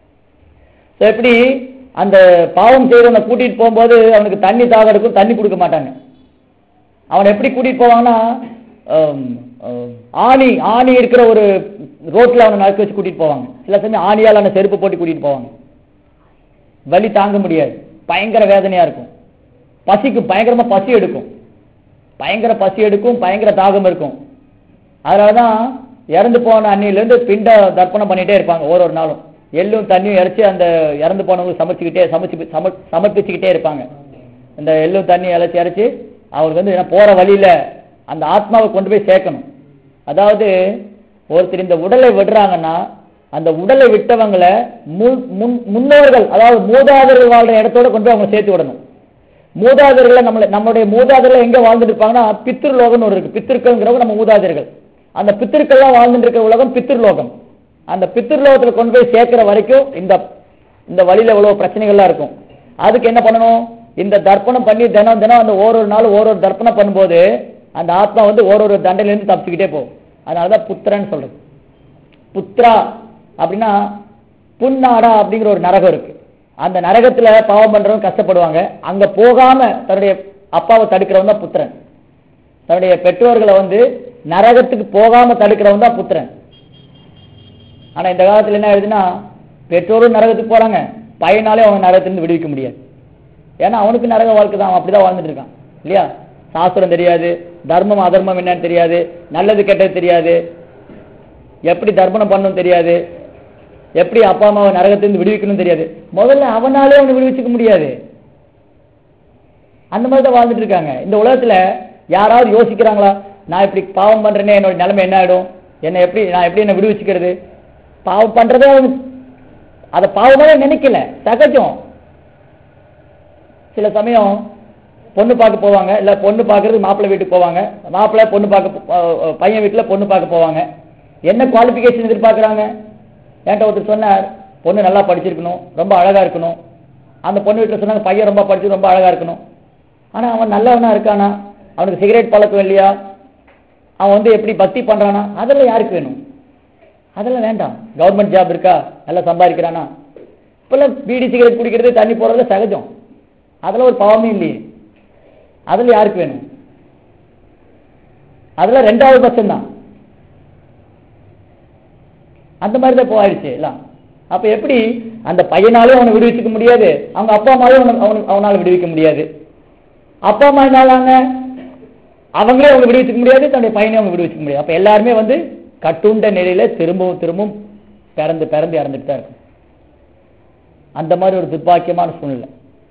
So, எப்படி அந்த பாவம் செய்தவனை கூட்டிட்டு போகும்போது அவனுக்கு தண்ணி தாக இருக்கும் தண்ணி கொடுக்க மாட்டாங்க அவனை எப்படி கூட்டிட்டு போவாங்கன்னா ஆம், ஆம், ஆணி ஆணி இருக்கிற ஒரு ரோட்ல அவனை நடக்க வச்சு கூட்டிட்டு போவாங்க சில சமயம் ஆணியால் அவனை செருப்பு போட்டு கூட்டிட்டு போவாங்க வலி தாங்க முடியாது பயங்கர வேதனையா இருக்கும் பசிக்கு பயங்கரமா பசி எடுக்கும் பயங்கர பசி எடுக்கும் பயங்கர தாகம் இருக்கும் அதனாலதான் இறந்து போன அன்னியிலேருந்து பிண்ட தர்ப்பணம் பண்ணிட்டே இருப்பாங்க ஒரு ஒரு நாளும் எள்ளும் தண்ணியும் இறைச்சி அந்த இறந்து போனவங்க சமைச்சுக்கிட்டே சமைச்சு சம சமர்ப்பிச்சுக்கிட்டே இருப்பாங்க இந்த எள்ளும் தண்ணி இறைச்சி இறைச்சி அவருக்கு வந்து என்ன போற வழியில அந்த ஆத்மாவை கொண்டு போய் சேர்க்கணும் அதாவது ஒருத்தர் இந்த உடலை விடுறாங்கன்னா அந்த உடலை விட்டவங்களை மு- முன்- முன்னோர்கள் அதாவது மூதாதையர்கள் வாழ்ற இடத்தோட கொண்டு போய் அவங்க சேர்த்து விடணும் மூதாதையர்களை நம்மள நம்மளுடைய மூதாதையர்கள் எங்க வாழ்ந்துட்டு இருப்பாங்கன்னா பித்ருலோகம்னு ஒரு இருக்கு பித்திருக்கள்ங்கிறவங்க நம்ம மூதாதையர்கள் அந்த பித்திருக்கள்லாம் வாழ்ந்துட்டு இருக்க உலகம் பித்ருலோகம் அந்த பித்ருலோகத்துல கொண்டு போய் சேர்க்கிற வரைக்கும் இந்த இந்த வழியில இவ்வளவு பிரச்சனைகள்லாம் இருக்கும் அதுக்கு என்ன பண்ணணும் இந்த தர்ப்பணம் பண்ணி தினம் தினம் அந்த ஒரு ஒரு நாள் ஒரு ஒரு தர்ப்பணம் பண்ணும்போது அந்த ஆத்மா வந்து ஒரு ஒரு தண்டையிலேருந்து தப்பிச்சுக்கிட்டே போகும் அதனாலதான் புத்திரன்னு சொல்றது புத்ரா அப்படின்னா புன்னாடா அப்படிங்கிற ஒரு நரகம் இருக்கு அந்த நரகத்துல பாவம் பண்றவங்க கஷ்டப்படுவாங்க அங்க போகாம தன்னுடைய அப்பாவை தடுக்கிறவன் தான் புத்திரன் தன்னுடைய பெற்றோர்களை வந்து நரகத்துக்கு போகாம தடுக்கிறவன் தான் புத்திரன் ஆனா இந்த காலத்துல என்ன ஆயிடுதுன்னா பெற்றோரும் நரகத்துக்கு போறாங்க பையனாலே அவங்க நரகத்திலிருந்து விடுவிக்க முடியாது ஏன்னா அவனுக்கு நரக வாழ்க்கை தான் அவன் அப்படிதான் வாழ்ந்துட்டு இருக்கான் இல்லையா சாஸ்திரம் தெரியாது தர்மம் அதர்மம் என்னன்னு தெரியாது நல்லது கெட்டது தெரியாது எப்படி தர்ப்பணம் பண்ணணும் தெரியாது எப்படி அப்பா அம்மாவை நரகத்திலிருந்து விடுவிக்கணும் தெரியாது முதல்ல அவனாலே அவனை விடுவிச்சுக்க முடியாது அந்த மாதிரி தான் வாழ்ந்துட்டு இருக்காங்க இந்த உலகத்துல யாராவது யோசிக்கிறாங்களா நான் இப்படி பாவம் பண்றேனே என்னோட நிலைமை என்ன ஆயிடும் என்ன எப்படி நான் எப்படி என்ன விடுவிச்சுக்கிறது பாவம் பண்றதே அவங்க அதை பாவமாவே நினைக்கல சகஜம் சில சமயம் பொண்ணு பார்க்க போவாங்க இல்ல பொண்ணு பார்க்கறது மாப்பிள்ளை வீட்டுக்கு போவாங்க மாப்பிள்ளை பொண்ணு பார்க்க போ- அஹ் பையன் வீட்டுல பொண்ணு பார்க்க போவாங்க என்ன குவாலிஃபிகேஷன் எதிர்பார்க்கறாங்க என்கிட்ட ஒருத்தர் சொன்னார் பொண்ணு நல்லா படிச்சிருக்கணும் ரொம்ப அழகா இருக்கணும் அந்த பொண்ணு வீட்டுல சொன்னாங்க பையன் ரொம்ப படிச்சு ரொம்ப அழகா இருக்கணும் ஆனா அவன் நல்லவனா இருக்கானா அவனுக்கு சிகரெட் பழக்கம் இல்லையா அவன் வந்து எப்படி பக்தி பண்றானா அதெல்லாம் யாருக்கு வேணும் அதெல்லாம் வேண்டாம் கவர்மெண்ட் ஜாப் இருக்கா நல்லா சம்பாதிக்கிறானா இப்பெல்லாம் பீடி சிகரெட் குடிக்கிறது தண்ணி போடுறது சகஜம் அதெல்லாம் ஒரு பாவமே இல்லையே அதுல யாருக்கு வேணும் அதெல்லாம் ரெண்டாவது பட்சம் தான் அந்த மாதிரி தான் போயிடுச்சு எல்லாம் அப்ப எப்படி அந்த பையனாலே அவனை விடுவிச்சுக்க முடியாது அவங்க அப்பா அம்மாவே அவனை அவனு- அவனால விடுவிக்க முடியாது அப்பா அம்மா என்னாலாங்க அவங்களே அவங்க விடுவிச்சுக்க முடியாது தன்னுடைய பையனை அவங்க விடுவிச்சுக்க முடியாது அப்ப எல்லாருமே வந்து கட்டுண்ட நிலையில திரும்பவும் திரும்பவும் பிறந்து பிறந்து இறந்துட்டு தான் இருக்கும் அந்த மாதிரி ஒரு துர்பாக்கியமான சூழ்நிலை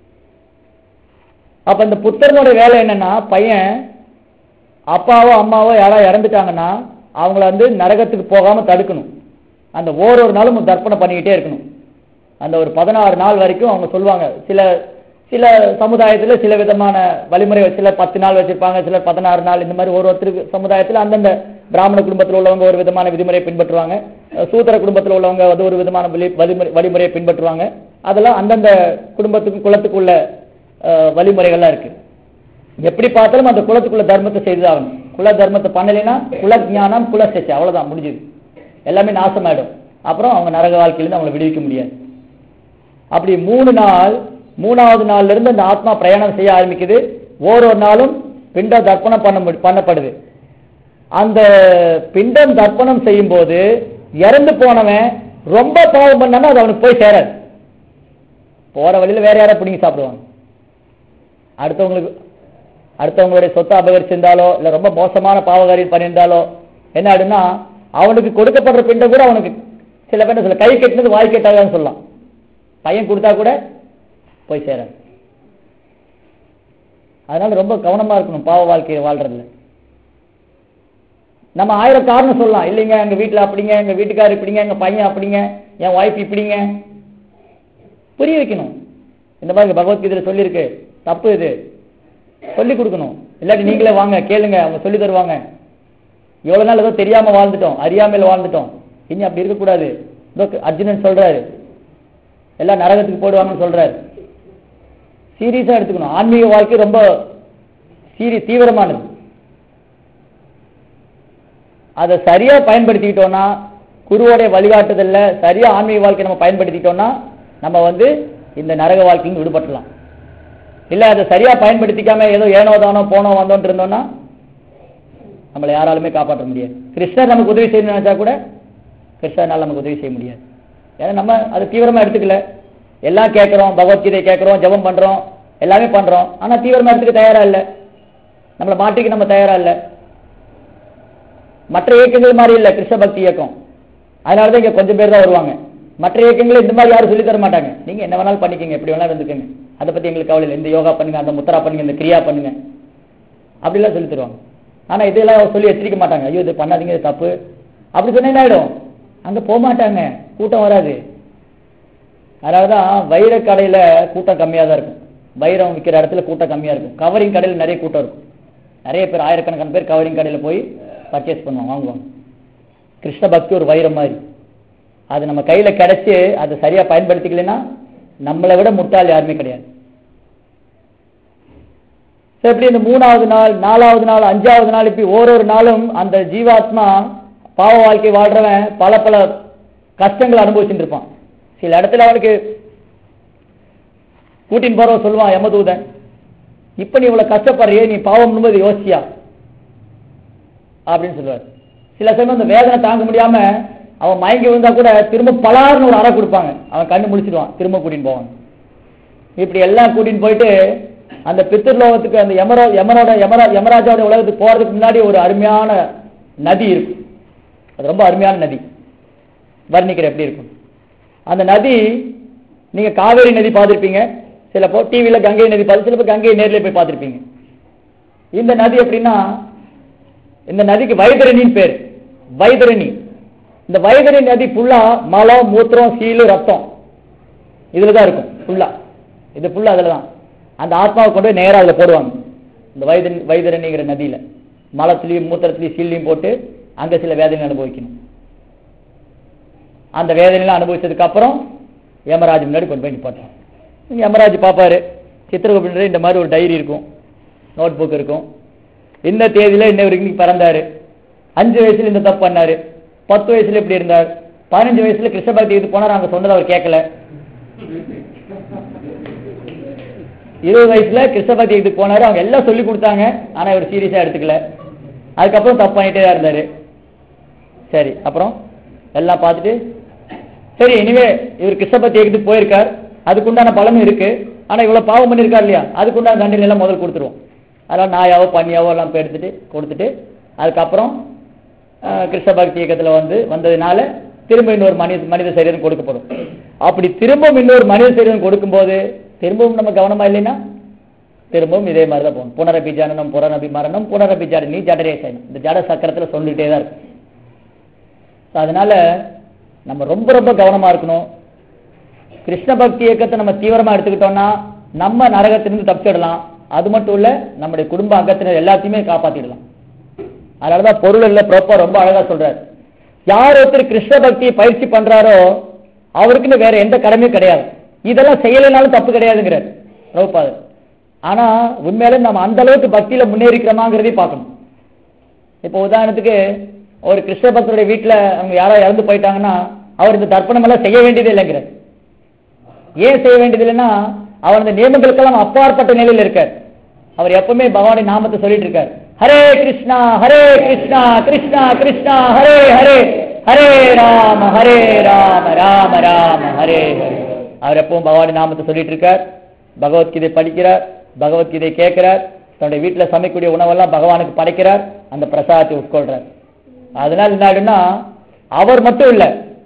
அப்ப இந்த புத்தரனோட வேலை என்னன்னா பையன் அப்பாவோ அம்மாவோ யாராவது இறந்துட்டாங்கன்னா அவங்கள வந்து நரகத்துக்கு போகாம தடுக்கணும் அந்த ஓரொரு நாளும் தர்ப்பணம் பண்ணிக்கிட்டே இருக்கணும் அந்த ஒரு பதினாறு நாள் வரைக்கும் அவங்க சொல்லுவாங்க சில சில சமுதாயத்துல சில விதமான வழிமுறை சில பத்து நாள் வச்சிருப்பாங்க சிலர் பதினாறு நாள் இந்த மாதிரி ஒரு ஒருத்தருக்கு சமுதாயத்துல அந்தந்த பிராமண குடும்பத்தில் உள்ளவங்க ஒரு விதமான விதிமுறையை பின்பற்றுவாங்க அஹ் சூத்திர குடும்பத்தில் உள்ளவங்க அது ஒரு விதமான வழி- வழிமுறை வழிமுறையை பின்பற்றுவாங்க அதெல்லாம் அந்தந்த குடும்பத்துக்கும் குலத்துக்குள்ள அஹ், வழிமுறைகள்லாம் இருக்கு எப்படி பார்த்தாலும் அந்த குலத்துக்குள்ள தர்மத்தை செய்துதான் ஆகணும் குல தர்மத்தை பண்ணலைன்னா குல ஞானம் குல சச்சை அவ்வளவுதான் முடிஞ்சது எல்லாமே நாசமாயிடும் அப்புறம் அவங்க நரக வாழ்க்கையிலிருந்து அவங்களை விடுவிக்க முடியாது அப்படி மூணு நாள் மூணாவது நாள்ல இருந்து அந்த ஆத்மா பிரயாணம் செய்ய ஆரம்பிக்குது ஓரொரு நாளும் பிண்ட தர்ப்பணம் பண்ண மு- பண்ணப்படுது அந்த பிண்டம் தர்ப்பணம் செய்யும் போது இறந்து போனவன் ரொம்ப பாவம் பண்ணானா அது அவனுக்கு போய் சேராது போற வழியில வேற யாரை பிடிங்கி சாப்பிடுவாங்க அடுத்தவங்களுக்கு அடுத்தவங்களுடைய சொத்தை அபகரிச்சிருந்தாலோ இல்ல ரொம்ப மோசமான பாவகாரியம் பண்ணியிருந்தாலோ என்ன ஆயிடும்னா அவனுக்கு கொடுக்கப்படுற பிண்டம் கூட அவனுக்கு சில பேர் சொல்ல கை கட்டினது வாய் கட்டாதான்னு சொல்லலாம் பையன் கொடுத்தா கூட போய் சேராது அதனால ரொம்ப கவனமா இருக்கணும் பாவ வாழ்க்கையை வாழ்றதுல நம்ம ஆயிரம் காரணம் சொல்லலாம் இல்லைங்க எங்க வீட்டுல அப்படிங்க எங்க வீட்டுக்காரர் இப்படிங்க எங்க பையன் அப்படிங்க என் ஒய்ஃப் இப்படிங்க புரிய வைக்கணும் இந்த மாதிரி பகவத்கீதையில சொல்லியிருக்கு தப்பு இது சொல்லி கொடுக்கணும் இல்லாட்டி நீங்களே வாங்க கேளுங்க அவங்க சொல்லி தருவாங்க எவ்வளவு நாள் ஏதோ தெரியாம வாழ்ந்துட்டோம் அறியாமையில வாழ்ந்துட்டோம் இனி அப்படி இருக்கக்கூடாது இதோ அர்ஜுனன் சொல்றாரு எல்லாம் நரகத்துக்கு போடுவாங்கன்னு சொல்றாரு சீரியஸா எடுத்துக்கணும் ஆன்மீக வாழ்க்கை ரொம்ப சீரி தீவிரமானது அதை சரியா பயன்படுத்திக்கிட்டோம்னா குருவோடைய வழிகாட்டுதல்ல சரியா ஆன்மீக வாழ்க்கை நம்ம பயன்படுத்திக்கிட்டோம்னா நம்ம வந்து இந்த நரக வாழ்க்கையும் விடுபட்டலாம் இல்ல அதை சரியா பயன்படுத்திக்காம ஏதோ ஏனோ தானோ போனோ வந்தோன்ட்டு இருந்தோம்னா நம்மளை யாராலுமே காப்பாற்ற முடியாது கிருஷ்ணர் நமக்கு உதவி செய்யணும்னு நினைச்சா கூட கிருஷ்ணர்னால நமக்கு உதவி செய்ய முடியாது ஏன்னா நம்ம அதை தீவிரமா எடுத்துக்கல எல்லாம் கேட்கறோம் பகவத்கீதை கேட்கறோம் ஜெபம் பண்றோம் எல்லாமே பண்றோம் ஆனா தீவிரமா எடுத்துக்க தயாரா இல்ல நம்மளை மாட்டிக்க நம்ம தயாரா இல்ல மற்ற இயக்கங்கள் மாதிரி இல்ல கிருஷ்ண பக்தி இயக்கம் அதனாலதான் இங்க கொஞ்சம் பேர் தான் வருவாங்க மற்ற இயக்கங்கள் இந்த மாதிரி யாரும் சொல்லி தர மாட்டாங்க நீங்க என்ன வேணாலும் பண்ணிக்கங்க எப்படி வேணாலும் இருந்துக்கங்க அதை பத்தி எங்களுக்கு கவலை இல்லை இந்த யோகா பண்ணுங்க அந்த முத்ரா பண்ணுங்க இந்த கிரியா பண்ணுங்க அப்படிலாம் சொல்லி தருவாங்க ஆனா இதெல்லாம் சொல்லி எச்சரிக்க மாட்டாங்க ஐயோ இது பண்ணாதீங்க இது தப்பு அப்படி சொன்னா என்ன ஆயிடும் அங்க போக மாட்டாங்க கூட்டம் வராது அதனாலதான் வைர கடையில கூட்டம் கம்மியா தான் இருக்கும் வைரம் விற்கிற இடத்துல கூட்டம் கம்மியா இருக்கும் கவரிங் கடையில நிறைய கூட்டம் இருக்கும் நிறைய பேர் ஆயிரக்கணக்கான பேர் கவரிங் கடையில போய் பர்ச்சேஸ் பண்ணுவாங்க வாங்குவாங்க கிருஷ்ண பக்தி ஒரு வைரம் மாதிரி அது நம்ம கையில கிடைச்சு அதை சரியா பயன்படுத்திக்கலைன்னா நம்மளை விட முட்டாள் யாருமே கிடையாது So, எப்படி இந்த மூணாவது நாள் நாலாவது நாள் அஞ்சாவது நாள் இப்படி ஓரொரு நாளும் அந்த ஜீவாத்மா பாவ வாழ்க்கை வாழ்றவன் பல பல கஷ்டங்களை அனுபவிச்சுட்டு இருப்பான் சில இடத்துல அவனுக்கு கூட்டின் போறவ சொல்லுவான் யமதூதன் இப்ப நீ இவ்வளவு கஷ்டப்படுறியே நீ பாவம் என்பது யோசியா அப்படின்னு சொல்லுவார் சில சமயம் அந்த வேதனை தாங்க முடியாம அவன் மயங்கி விழுந்தா கூட திரும்ப பலார்னு ஒரு அறை கொடுப்பாங்க அவன் கண்ணு முழிச்சிடுவான் திரும்ப கூட்டின்னு போவான் இப்படி எல்லாம் கூட்டின்னு போயிட்டு அந்த பித்திருலோகத்துக்கு அந்த யமரோ யமனோட யமரா யமராஜாவோட உலகத்துக்கு போறதுக்கு முன்னாடி ஒரு அருமையான நதி இருக்கும் அது ரொம்ப அருமையான நதி வர்ணிக்கிற எப்படி இருக்கும் அந்த நதி நீங்க காவேரி நதி பார்த்திருப்பீங்க சில போ டிவியில கங்கை நதி பார்த்து சில பேர் கங்கை நேர்ல போய் பார்த்திருப்பீங்க இந்த நதி எப்படின்னா இந்த நதிக்கு வைதரணின்னு பேர் வைதரணி இந்த வைதரணி நதி ஃபுல்லா மலம் மூத்திரம் சீலு ரத்தம் இதுல தான் இருக்கும் ஃபுல்லா இது ஃபுல்லா அதுல தான் அந்த ஆத்மாவை கொண்டு போய் நேரா அதுல போடுவாங்க இந்த வைதரணி வைதரணிங்கிற நதியில மலத்திலையும் மூத்திரத்திலையும் சீல்லையும் போட்டு அங்க சில வேதனை அனுபவிக்கணும் அந்த வேதனைலாம் அனுபவிச்சதுக்கு அப்புறம் யமராஜ் முன்னாடி கொண்டு போய் நிப்பாட்டான் யமராஜ் பார்ப்பாரு சித்திரகுப்தர் இந்த மாதிரி ஒரு டைரி இருக்கும் நோட் புக் இருக்கும் இந்த தேதியில இன்னவருக்கு இன்னைக்கு பிறந்தாரு அஞ்சு வயசுல இந்த தப்பு பண்ணாரு பத்து வயசுல இப்படி இருந்தார் பதினஞ்சு வயசுல கிருஷ்ணபக்தி இது போனார் அங்க சொன்னதை அவர் கேட்கல இருபது வயசுல கிருஷ்ணபக்தி இதுக்கு போனாரு அவங்க எல்லாம் சொல்லி கொடுத்தாங்க ஆனா இவர் சீரியஸா எடுத்துக்கல அதுக்கப்புறம் தப்பு பண்ணிட்டே தான் இருந்தாரு சரி அப்புறம் எல்லாம் பார்த்துட்டு சரி இனிமே இவர் கிருஷ்ணபக்தி இயக்கத்துக்கு போயிருக்கார் அதுக்குண்டான பலனும் இருக்கு ஆனா இவ்வளவு பாவம் பண்ணிருக்கார் இல்லையா அதுக்குண்டான தண்டனை எல்லாம் முதல் கொடுத்துருவோம் அதெல்லாம் நாயாவோ பண்ணியாவோ எல்லாம் போய் எடுத்துட்டு கொடுத்துட்டு அதுக்கப்புறம் ஆஹ், கிருஷ்ண பக்தி இயக்கத்துல வந்து வந்ததுனால திரும்ப இன்னொரு மனித மனித சரீரம் கொடுக்கப்படும் அப்படி திரும்பவும் இன்னொரு மனித சரீரம் கொடுக்கும்போது திரும்பவும் நம்ம கவனமா இல்லைன்னா திரும்பவும் இதே மாதிரி தான் போகணும் புனரபி ஜனனம் புனரபி மரணம் புனரபி ஜடனி ஜடரேசனம் இந்த ஜட சக்கரத்துல சொல்லிட்டே தான் இருக்கும் So, அதனால நம்ம ரொம்ப ரொம்ப கவனமா இருக்கணும் கிருஷ்ண பக்தி இயக்கத்தை நம்ம தீவிரமா எடுத்துக்கிட்டோம்னா நம்ம நரகத்திலிருந்து தப்பிச்சிடலாம் அது மட்டும் இல்ல நம்முடைய குடும்ப அங்கத்தினர் எல்லாத்தையுமே காப்பாத்திடலாம் அதனாலதான் பொருள் இல்ல ப்ரோப்பா ரொம்ப அழகா சொல்றாரு யார் ஒருத்தர் கிருஷ்ண பக்தியை பயிற்சி பண்றாரோ அவருக்குன்னு வேற எந்த கடமையும் கிடையாது இதெல்லாம் செய்யலைனாலும் தப்பு கிடையாதுங்கிறார் பிரபுபாதர் ஆனா உண்மையிலே நம்ம அந்த அளவுக்கு பக்தியில முன்னேறிக்கிறோமாங்கிறதையும் பார்க்கணும் இப்போ உதாரணத்துக்கு ஒரு கிருஷ்ண பக்தருடைய வீட்டுல அவங்க யாரோ இறந்து போயிட்டாங்கன்னா அவர் இந்த தர்ப்பணம் எல்லாம் செய்ய வேண்டியதே இல்லைங்கிறார் ஏன் செய்ய வேண்டியது இல்லைன்னா அவர் அந்த நியமங்களுக்கெல்லாம் அப்பாற்பட்ட நிலையில் இருக்கார் அவர் எப்பவுமே பகவானின் நாமத்தை சொல்லிட்டு இருக்கார் ஹரே கிருஷ்ணா ஹரே கிருஷ்ணா கிருஷ்ணா கிருஷ்ணா ஹரே ஹரே ஹரே ராம ஹரே ராம ராம ராம ஹரே ஹரே அவர் எப்பவும் பகவானின் நாமத்தை சொல்லிட்டு இருக்கார் பகவத்கீதை படிக்கிறார் பகவத்கீதை கேட்கிறார் தன்னுடைய வீட்டுல சமைக்கக்கூடிய உணவெல்லாம் பகவானுக்கு படைக்கிறார் அந்த பிரசாதத்தை உட்கொள்றார் அதனால என்ன ஆகுன்னா அவர் மட்டும் இல்ல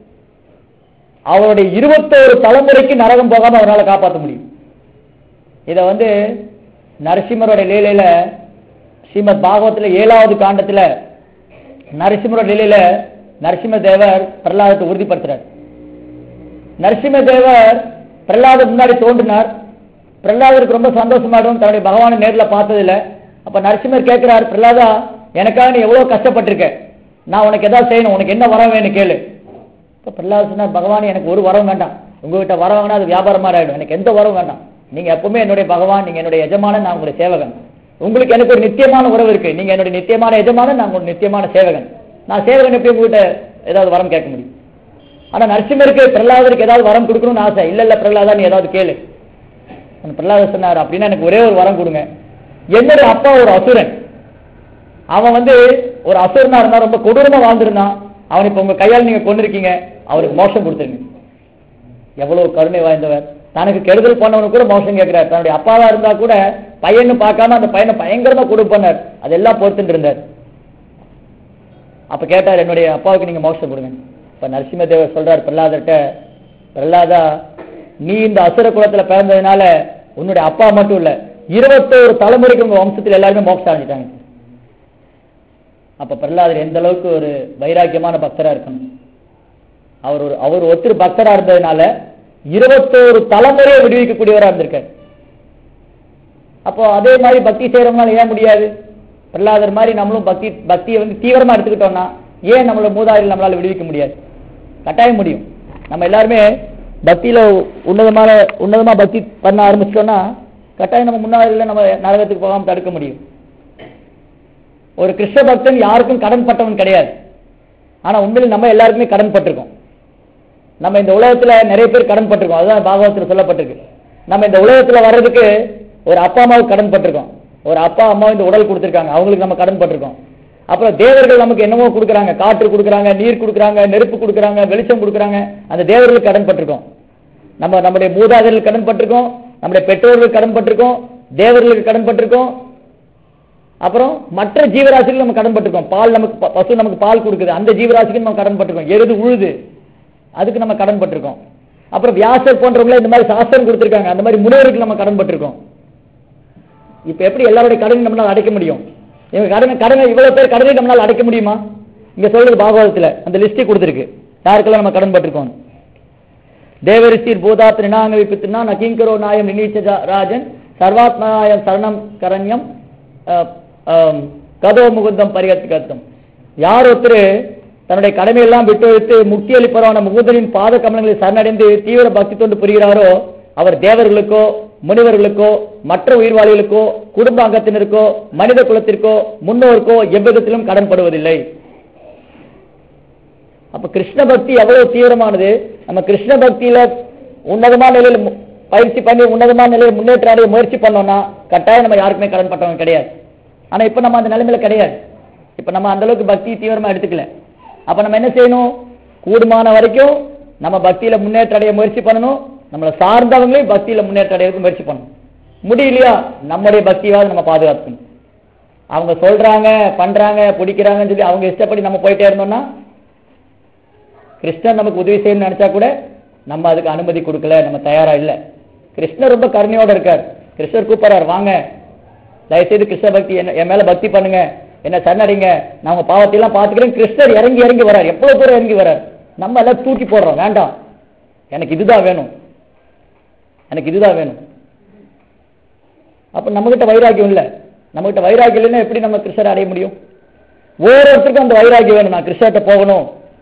அவருடைய இருபத்தோரு தலைமுறைக்கு நரகம் போகாம அவரால் காப்பாற்ற முடியும் இத வந்து நரசிம்மரோட லீலையில ஸ்ரீமத் பாகவத்துல ஏழாவது காண்டத்துல நரசிம்மரோட லீலையில நரசிம்ம தேவர் பிரகலாதத்தை உறுதிப்படுத்துறார் நரசிம்ம தேவர் பிரகலாதர் முன்னாடி தோன்றினார் பிரகலாதருக்கு ரொம்ப சந்தோஷமாடும் தன்னுடைய பகவானை நேர்ல பார்த்ததில்ல அப்ப நரசிம்மர் கேட்கிறார் பிரகலாதா எனக்காக நீ எவ்வளவு கஷ்டப்பட்டிருக்க நான் உனக்கு ஏதாவது செய்யணும் உனக்கு என்ன வரம் வேணும் கேளு இப்ப பிரகலாத் சொன்னார் பகவான் எனக்கு ஒரு வரம் வேண்டாம் உங்ககிட்ட வரம் வேணா அது வியாபாரமா ஆயிடும் எனக்கு எந்த வரம் வேண்டாம் நீங்க எப்பவுமே என்னுடைய பகவான் நீங்க என்னுடைய எஜமானன் நான் உங்களுடைய சேவகன் உங்களுக்கு எனக்கு ஒரு நித்தியமான உறவு இருக்கு நீங்க என்னுடைய நித்தியமான எஜமானன் நான் உங்களுடைய நித்தியமான சேவகன் நான் சேவகன் எப்படி உங்ககிட்ட ஏதாவது வரம் கேட்க முடியும் ஆனா நரசிம்மருக்கு பிரகலாதருக்கு ஏதாவது வரம் கொடுக்கணும்னு ஆசை இல்ல இல்ல பிரகலாதா நீ ஏதாவது கேளு அந்த பிரகலாதர் சொன்னார் அப்படின்னா எனக்கு ஒரே ஒரு வரம் கொடுங்க என்னுடைய அப்பா ஒரு அசுரன் அவன் வந்து ஒரு அசுரனா இருந்தா ரொம்ப கொடூரமா வாழ்ந்திருந்தான் அவன் இப்ப உங்க கையால் நீங்க கொண்டிருக்கீங்க அவருக்கு மோஷம் கொடுத்துருங்க எவ்வளவு கருணை வாய்ந்தவர் தனக்கு கெடுதல் பண்ணவனு கூட மோஷம் கேட்கிறார் தன்னுடைய அப்பாவா இருந்தா கூட பையன்னு பார்க்காம அந்த பையனை பயங்கரமா கொடு பண்ணார் அதெல்லாம் பொறுத்துட்டு இருந்தார் அப்ப கேட்டார் என்னுடைய அப்பாவுக்கு நீங்க மோட்சம் கொடுங்க இப்ப நரசிம்மதேவர் சொல்றார் பிரகலாதர்கிட்ட பிரகலாதா நீ இந்த அசுர குலத்துல பிறந்ததுனால உன்னுடைய அப்பா மட்டும் இல்ல இருபத்தோரு தலைமுறைக்கு உங்க வம்சத்துல எல்லாருமே மோட்சம் அடைஞ்சிட்டாங்க அப்ப பிரகலாதர் எந்த அளவுக்கு ஒரு வைராக்கியமான பக்தரா இருக்கணும் அவர் ஒரு அவர் ஒருத்தர் பக்தரா இருந்ததுனால இருபத்தோரு தலைமுறையை விடுவிக்கக்கூடியவரா இருந்திருக்காரு அப்போ அதே மாதிரி பக்தி செய்யறவங்களால ஏன் முடியாது பிரகலாதர் மாதிரி நம்மளும் பக்தி பக்தியை வந்து தீவிரமா எடுத்துக்கிட்டோம்னா ஏன் நம்மள மூதாதையில் நம்மளால விடுவிக்க முடியாது கட்டாயம் முடியும் நம்ம எல்லாருமே பக்தியில உன்னதமான உன்னதமா பக்தி பண்ண ஆரம்பிச்சிட்டோம்னா கட்டாயம் நம்ம முன்னாடியில் நம்ம நரகத்துக்கு போகாம தடுக்க முடியும் ஒரு கிருஷ்ண பக்தன் யாருக்கும் கடன் பட்டவன் கிடையாது ஆனா உண்மையில் நம்ம எல்லாருக்குமே கடன் பட்டிருக்கோம் நம்ம இந்த உலகத்துல நிறைய பேர் கடன் பட்டிருக்கோம் அதுதான் பாகவத்தில் சொல்லப்பட்டிருக்கு நம்ம இந்த உலகத்துல வர்றதுக்கு ஒரு அப்பா அம்மாவுக்கு கடன் பட்டிருக்கோம் ஒரு அப்பா அம்மா இந்த உடல் கொடுத்திருக்காங்க அவங்களுக்கு நம்ம கடன் பட்டிருக்கோம் அப்புறம் தேவர்கள் நமக்கு என்னமோ கொடுக்குறாங்க காற்று கொடுக்குறாங்க நீர் கொடுக்குறாங்க நெருப்பு கொடுக்குறாங்க வெளிச்சம் கொடுக்குறாங்க அந்த தேவர்களுக்கு கடன் பட்டிருக்கோம் நம்ம நம்முடைய மூதாதையர்களுக்கு கடன் பட்டிருக்கோம் நம்முடைய பெற்றோர்களுக்கு கடன் பட்டிருக்கோம் தேவர்களுக்கு கடன் பட்டிருக்கோம் அப்புறம் மற்ற ஜீவராசிகள் நம்ம கடன் பட்டிருக்கோம் பால் நமக்கு ப- பசு நமக்கு பால் கொடுக்குது அந்த ஜீவராசிக்கு நம்ம கடன் பட்டிருக்கோம் எருது உழுது அதுக்கு நம்ம கடன் பட்டிருக்கோம் அப்புறம் வியாசர் போன்றவங்கள இந்த மாதிரி சாஸ்திரம் கொடுத்திருக்காங்க அந்த மாதிரி முனிவருக்கு நம்ம கடன் பட்டிருக்கோம் இப்ப எப்படி எல்லாருடைய கடனை நம்மளால அடைக்க முடியும் இவங்க கடனை கடனை இவ்வளவு பேர் கடனை நம்மளால அடைக்க முடியுமா இங்க சொல்றது பாகவதத்துல அந்த லிஸ்ட் கொடுத்திருக்கு யாருக்கெல்லாம் நம்ம கடன் பட்டிருக்கோம் தேவரிசீர் பூதாத் நினாங்க விப்பித்துனா நகிங்கரோ நாயம் நினீச்ச ராஜன் சர்வாத்மநாயம் சரணம் கரண்யம் அஹ், ஆம், கதோ முகுந்தம் பரிகத்து கத்தம் யார் ஒருத்தர் தன்னுடைய கடமையெல்லாம் விட்டு வைத்து முக்தி அளிப்பவரான முகுந்தனின் பாத கமலங்களை சரணடைந்து தீவிர பக்தி தொண்டு புரிகிறாரோ அவர் தேவர்களுக்கோ முனிவர்களுக்கோ மற்ற உயிர்வாளிகளுக்கோ குடும்ப அங்கத்தினருக்கோ மனித குலத்திற்கோ முன்னோருக்கோ எவ்விதத்திலும் கடன்படுவதில்லை அப்ப கிருஷ்ண பக்தி எவ்வளவு தீவிரமானது நம்ம கிருஷ்ண பக்தியில உன்னதமான நிலையில மு- பயிற்சி பண்ணி உன்னதமான நிலையில முன்னேற்ற அடைய முயற்சி பண்ணோம்னா கட்டாயம் நம்ம யாருக்குமே கடன் பட்டவங்க கிடையாது ஆனா இப்ப நம்ம அந்த நிலைமையில கிடையாது இப்ப நம்ம அந்த அளவுக்கு பக்தி தீவிரமா எடுத்துக்கல அப்ப நம்ம என்ன செய்யணும் கூடுமான வரைக்கும் நம்ம பக்தியில முன்னேற்ற அடைய முயற்சி பண்ணணும் நம்மளை சார்ந்தவங்களையும் பக்தியில முன்னேற்ற அடையறதுக்கு முயற்சி பண்ணணும் முடியலையா நம்முடைய பக்தியாவது நம்ம பாதுகாக்கணும் அவங்க சொல்றாங்க பண்றாங்க பிடிக்கிறாங்கன்னு சொல்லி அவங்க இஷ்டப்படி நம்ம போயிட்டே இருந்தோம்னா கிருஷ்ணர் நமக்கு உதவி செய்யணும்னு நினைச்சா கூட நம்ம அதுக்கு அனுமதி கொடுக்கல நம்ம தயாரா இல்ல கிருஷ்ணர் ரொம்ப கருணையோட இருக்கார் கிருஷ்ணர் கூப்பிடுறார் வாங்க தயவுசெய்து கிருஷ்ண பக்தி என்ன என் மேல பக்தி பண்ணுங்க என்ன சரணடைங்க நான் உங்க பாவத்தை எல்லாம் பாத்துக்கிறேன் கிருஷ்ணர் இறங்கி இறங்கி வரார் எவ்வளவு தூரம் இறங்கி வரார் நம்ம எல்லாம் தூக்கி போடுறோம் வேண்டாம் எனக்கு இதுதான் வேணும் எனக்கு இதுதான் வேணும் அப்ப நம்ம கிட்ட வைராக்கியம் இல்ல நம்ம கிட்ட வைராக்கியம் இல்லைன்னா எப்படி நம்ம கிருஷ்ணரை அடைய முடியும் ஒவ்வொருத்தருக்கும் அந்த வைராக்கியம் வேணும் நான் கிருஷ்ணர்கிட்ட போகணும்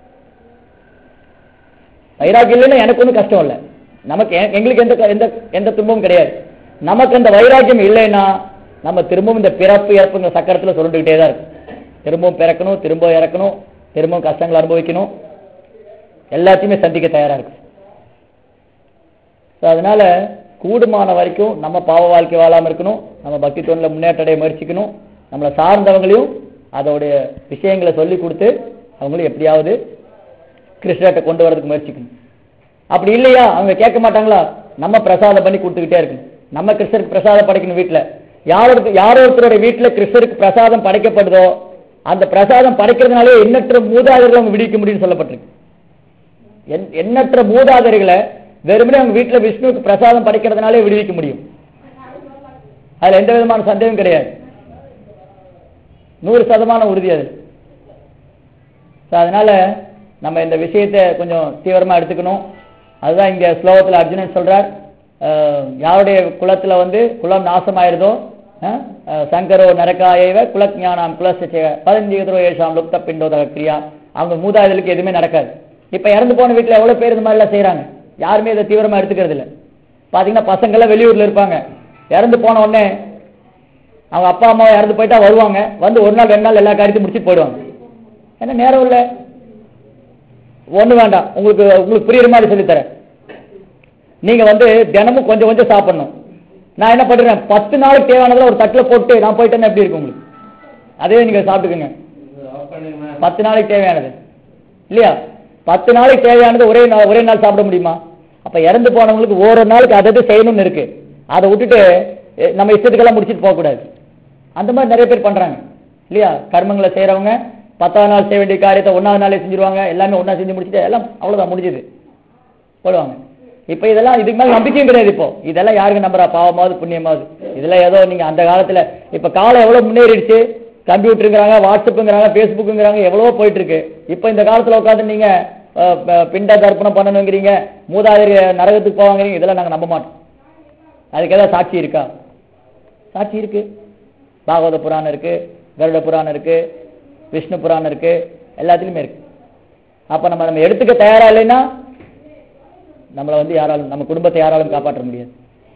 வைராக்கியம் இல்லைன்னா எனக்கு ஒன்றும் கஷ்டம் இல்லை நமக்கு எ- எங்களுக்கு எந்த க- எந்த எந்த துன்பமும் கிடையாது நமக்கு அந்த வைராக்கியம் இல்லைன்னா நம்ம திரும்பவும் இந்த பிறப்பு இறப்புங்கிற சக்கரத்தில் சுருண்டுகிட்டே தான் இருக்கும் திரும்பவும் பிறக்கணும் திரும்ப இறக்கணும் திரும்பவும் கஷ்டங்களை அனுபவிக்கணும் எல்லாத்தையுமே சந்திக்க தயாரா இருக்கு So, அதனால கூடுமான வரைக்கும் நம்ம பாவ வாழ்க்கை வாழாம இருக்கணும் நம்ம பக்தி தொண்டில் முன்னேற்ற அடைய முயற்சிக்கணும் நம்மளை சார்ந்தவங்களையும் அதோடைய விஷயங்களை சொல்லி கொடுத்து அவங்களும் எப்படியாவது கிருஷ்ணர்கிட்ட கொண்டு வரதுக்கு முயற்சிக்கணும் அப்படி இல்லையா அவங்க கேட்க மாட்டாங்களா நம்ம பிரசாதம் பண்ணி கொடுத்துக்கிட்டே இருக்கணும் நம்ம கிருஷ்ணருக்கு பிரசாதம் படைக்கணும் வீட்டுல யாருக்கு யாரோ ஒருத்தருடைய வீட்டுல கிருஷ்ணருக்கு பிரசாதம் படைக்கப்படுதோ அந்த பிரசாதம் படைக்கிறதுனாலே எண்ணற்ற மூதாதைகளை அவங்க விடுவிக்க முடியும்னு சொல்லப்பட்டிருக்கு எண்- எண்ணற்ற மூதாதைகளை வெறுமனே அவங்க வீட்டுல விஷ்ணுவுக்கு பிரசாதம் படைக்கிறதுனாலே விடுவிக்க முடியும் அதுல எந்த விதமான சந்தேகம் கிடையாது நூறு சதமான உறுதி அது So, அதனால நம்ம இந்த விஷயத்தை கொஞ்சம் தீவிரமா எடுத்துக்கணும் அதுதான் இங்க ஸ்லோகத்துல அர்ஜுனன் சொல்றார் அஹ், யாருடைய குலத்துல வந்து குலம் நாசமாயிருதோ அஹ், அஹ், சங்கரோ நரகாயவ குலஞானாம் குலசேவ பதினஞ்சு ஏஷாம் லுப்த பிண்டோதக கிரியா அவங்க மூதாதைகளுக்கு எதுவுமே நடக்காது இப்ப இறந்து போன வீட்டுல எவ்வளவு பேர் இந்த மாதிரி எல்லாம் செய்யறாங்க யாருமே இதை தீவிரமா எடுத்துக்கிறது இல்ல பாத்தீங்கன்னா பசங்க எல்லாம் வெளியூர்ல இருப்பாங்க இறந்து போன உடனே அவங்க அப்பா அம்மா இறந்து போயிட்டா வருவாங்க வந்து ஒரு நாள் ரெண்டு நாள் எல்லா காரியத்தையும் முடிச்சுட்டு போயிடுவாங்க ஏன்னா நேரம் இல்லை ஒண்ணு வேண்டாம் உங்களுக்கு உங்களுக்கு புரியுற மாதிரி சொல்லித்தரேன் நீங்க வந்து தினமும் கொஞ்சம் கொஞ்சம் சாப்பிடணும் நான் என்ன பண்றேன் பத்து நாளைக்கு தேவையானதுல ஒரு தட்டுல போட்டு நான் போயிட்டேன்னா எப்படி இருக்கும் உங்களுக்கு அதே நீங்க சாப்பிட்டுக்குங்க பத்து நாளைக்கு தேவையானது இல்லையா பத்து நாளைக்கு தேவையானது ஒரே நாள் ஒரே நாள் சாப்பிட முடியுமா அப்ப இறந்து போனவங்களுக்கு ஒரு நாளுக்கு அதை அது செய்யணும்னு இருக்கு அதை விட்டுட்டு எ, நம்ம இஷ்டத்துக்கெல்லாம் முடிச்சுட்டு போகக்கூடாது அந்த மாதிரி நிறைய பேர் பண்றாங்க இல்லையா கர்மங்களை செய்யறவங்க பத்தாவது நாள் செய்ய வேண்டிய காரியத்தை ஒன்னாவது நாளே செஞ்சிருவாங்க எல்லாமே ஒண்ணா செஞ்சு முடிச்சுட்டு எல்லாம் அவ்வளவுதான் முடிஞ்சது போடுவாங்க இப்ப இதெல்லாம் இதுக்கு மேல நம்பிக்கையும் கிடையாது இப்போ இதெல்லாம் யாருக்கு நம்புறா பாவமாவது புண்ணியமாவது இதெல்லாம் ஏதோ நீங்க அந்த காலத்துல இப்ப காலம் எவ்வளவு முன்னேறிடுச்சு கம்ப்யூட்டருங்கிறாங்க வாட்ஸ்அப்புங்கிறாங்க ஃபேஸ்புக்குங்கிறாங்க எவ்வளவோ போயிட்டு இருக்கு இப்ப இந்த காலத்துல உட்காந்து நீங்க அஹ், ப- பிண்ட தர்ப்பணம் பண்ணணுங்கிறீங்க மூதாதைய நரகத்துக்கு போவாங்கிறீங்க இதெல்லாம் நாங்க நம்ப மாட்டோம் அதுக்கு ஏதாவது சாட்சி இருக்கா சாட்சி இருக்கு பாகவத புராணம் இருக்கு கருட புராணம் இருக்கு விஷ்ணு புராணம் இருக்கு எல்லாத்துலயுமே இருக்கு அப்ப நம்ம நம்ம எடுத்துக்க தயாரா இல்லைன்னா நம்மளை வந்து யாராலும் நம்ம குடும்பத்தை யாராலும் காப்பாற்ற முடியாது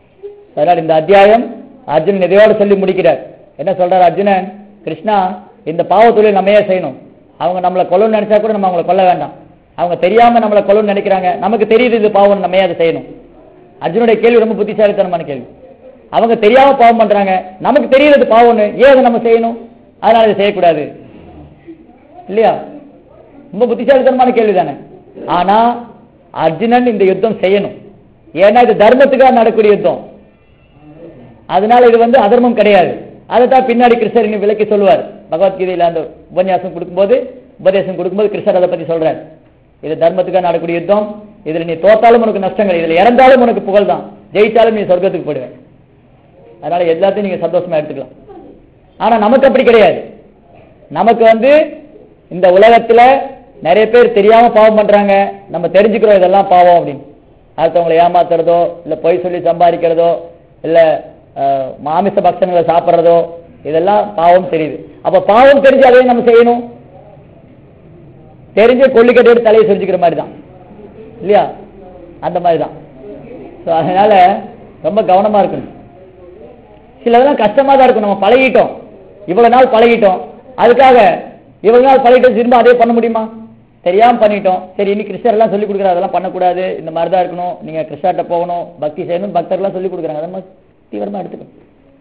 அதனால் இந்த அத்தியாயம் அர்ஜுனன் இதையோட சொல்லி முடிக்கிறார் என்ன சொல்றார் அர்ஜுனன் கிருஷ்ணா இந்த பாவத்தொழில் நம்ம ஏன் செய்யணும் அவங்க நம்மளை கொல்லணும்னு நினைச்சா கூட நம்ம அவங்கள கொல்ல வேண்டாம் அவங்க தெரியாம நம்மளை கொல்லணும்னு நினைக்கிறாங்க நமக்கு தெரியுது இது பாவம் நம்ம ஏன் அதை செய்யணும் அர்ஜுனுடைய கேள்வி ரொம்ப புத்திசாலித்தனமான கேள்வி அவங்க தெரியாம பாவம் பண்றாங்க நமக்கு தெரியுது பாவம்னு ஏன் அதை நம்ம செய்யணும் அதனால இதை செய்யக்கூடாது இல்லையா ரொம்ப புத்திசாலித்தனமான கேள்வி தானே ஆனா அர்ஜுனன் இந்த யுத்தம் செய்யணும் ஏன்னா இது தர்மத்துக்காக நடக்கூடிய யுத்தம் அதனால இது வந்து அதர்மம் கிடையாது அதைத்தான் பின்னாடி கிருஷ்ணர் இன்னும் விளக்கி சொல்லுவார் பகவத்கீதையில அந்த உபன்யாசம் கொடுக்கும்போது உபதேசம் கொடுக்கும்போது கிருஷ்ணர் அதை பத்தி சொல்றார் இது தர்மத்துக்காக நடக்கூடிய யுத்தம் இதுல நீ தோத்தாலும் உனக்கு நஷ்டங்கள் இதுல இறந்தாலும் உனக்கு புகழ் தான் ஜெயிச்சாலும் நீ சொர்க்கத்துக்கு போயிடுவேன் அதனால எல்லாத்தையும் நீங்க சந்தோஷமா எடுத்துக்கலாம் ஆனா நமக்கு அப்படி கிடையாது நமக்கு வந்து இந்த உலகத்துல நிறைய பேர் தெரியாம பாவம் பண்றாங்க நம்ம தெரிஞ்சுக்கிறோம் இதெல்லாம் பாவம் அப்படின்னு அடுத்தவங்களை ஏமாத்துறதோ இல்ல பொய் சொல்லி சம்பாதிக்கிறதோ இல்ல அஹ், மாமிச பக்ஷங்களை சாப்பிடுறதோ இதெல்லாம் பாவம் தெரியுது அப்ப பாவம் தெரிஞ்சு அதையும் நம்ம செய்யணும் தெரிஞ்சு கொள்ளிக்கட்டை எடுத்து தலையை செஞ்சுக்கிற மாதிரி தான் இல்லையா அந்த மாதிரி தான் ஸோ அதனால ரொம்ப கவனமா இருக்கணும் சிலதெல்லாம் கஷ்டமா தான் இருக்கும் நம்ம பழகிட்டோம் இவ்வளவு நாள் பழகிட்டோம் அதுக்காக இவ்வளவு நாள் பழகிட்டோம் திரும்ப அதே பண்ண முடியுமா தெரியாம பண்ணிட்டோம் சரி இன்னைக்கு கிருஷ்ணர் எல்லாம் சொல்லி கொடுக்குறாரு அதெல்லாம் பண்ணக்கூடாது இந்த மாதிரி தான் இருக்கணும் நீங்க கிருஷ்ணர்கிட்ட போகணும் பக்தி செய்யணும் பக்தர்லாம் சொல்லி கொடுக்குறாங்க அதை மாதிரி தீவிரமா எடுத்துக்கணும்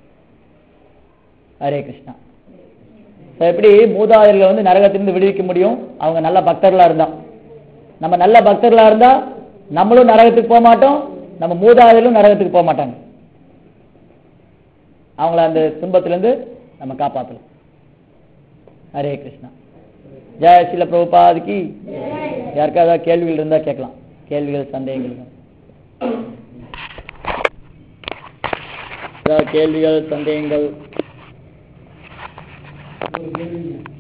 ஹரே கிருஷ்ணா So, எப்படி மூதாதையர்களை வந்து நரகத்திலிருந்து விடுவிக்க முடியும் அவங்க நல்ல பக்தர்களா இருந்தா நம்ம நல்ல பக்தர்களா இருந்தா நம்மளும் நரகத்துக்கு போக மாட்டோம் நம்ம மூதாதையர்களும் நரகத்துக்கு போக மாட்டாங்க அவங்கள அந்த துன்பத்திலிருந்து நம்ம காப்பாற்றலாம் ஹரே கிருஷ்ணா ஜெய சில பிரபுபாதிக்கு யாருக்காவது ஏதாவது கேள்விகள் இருந்தா கேட்கலாம் கேள்விகள் சந்தேகங்கள் ஏதாவது கேள்விகள் சந்தேகங்கள்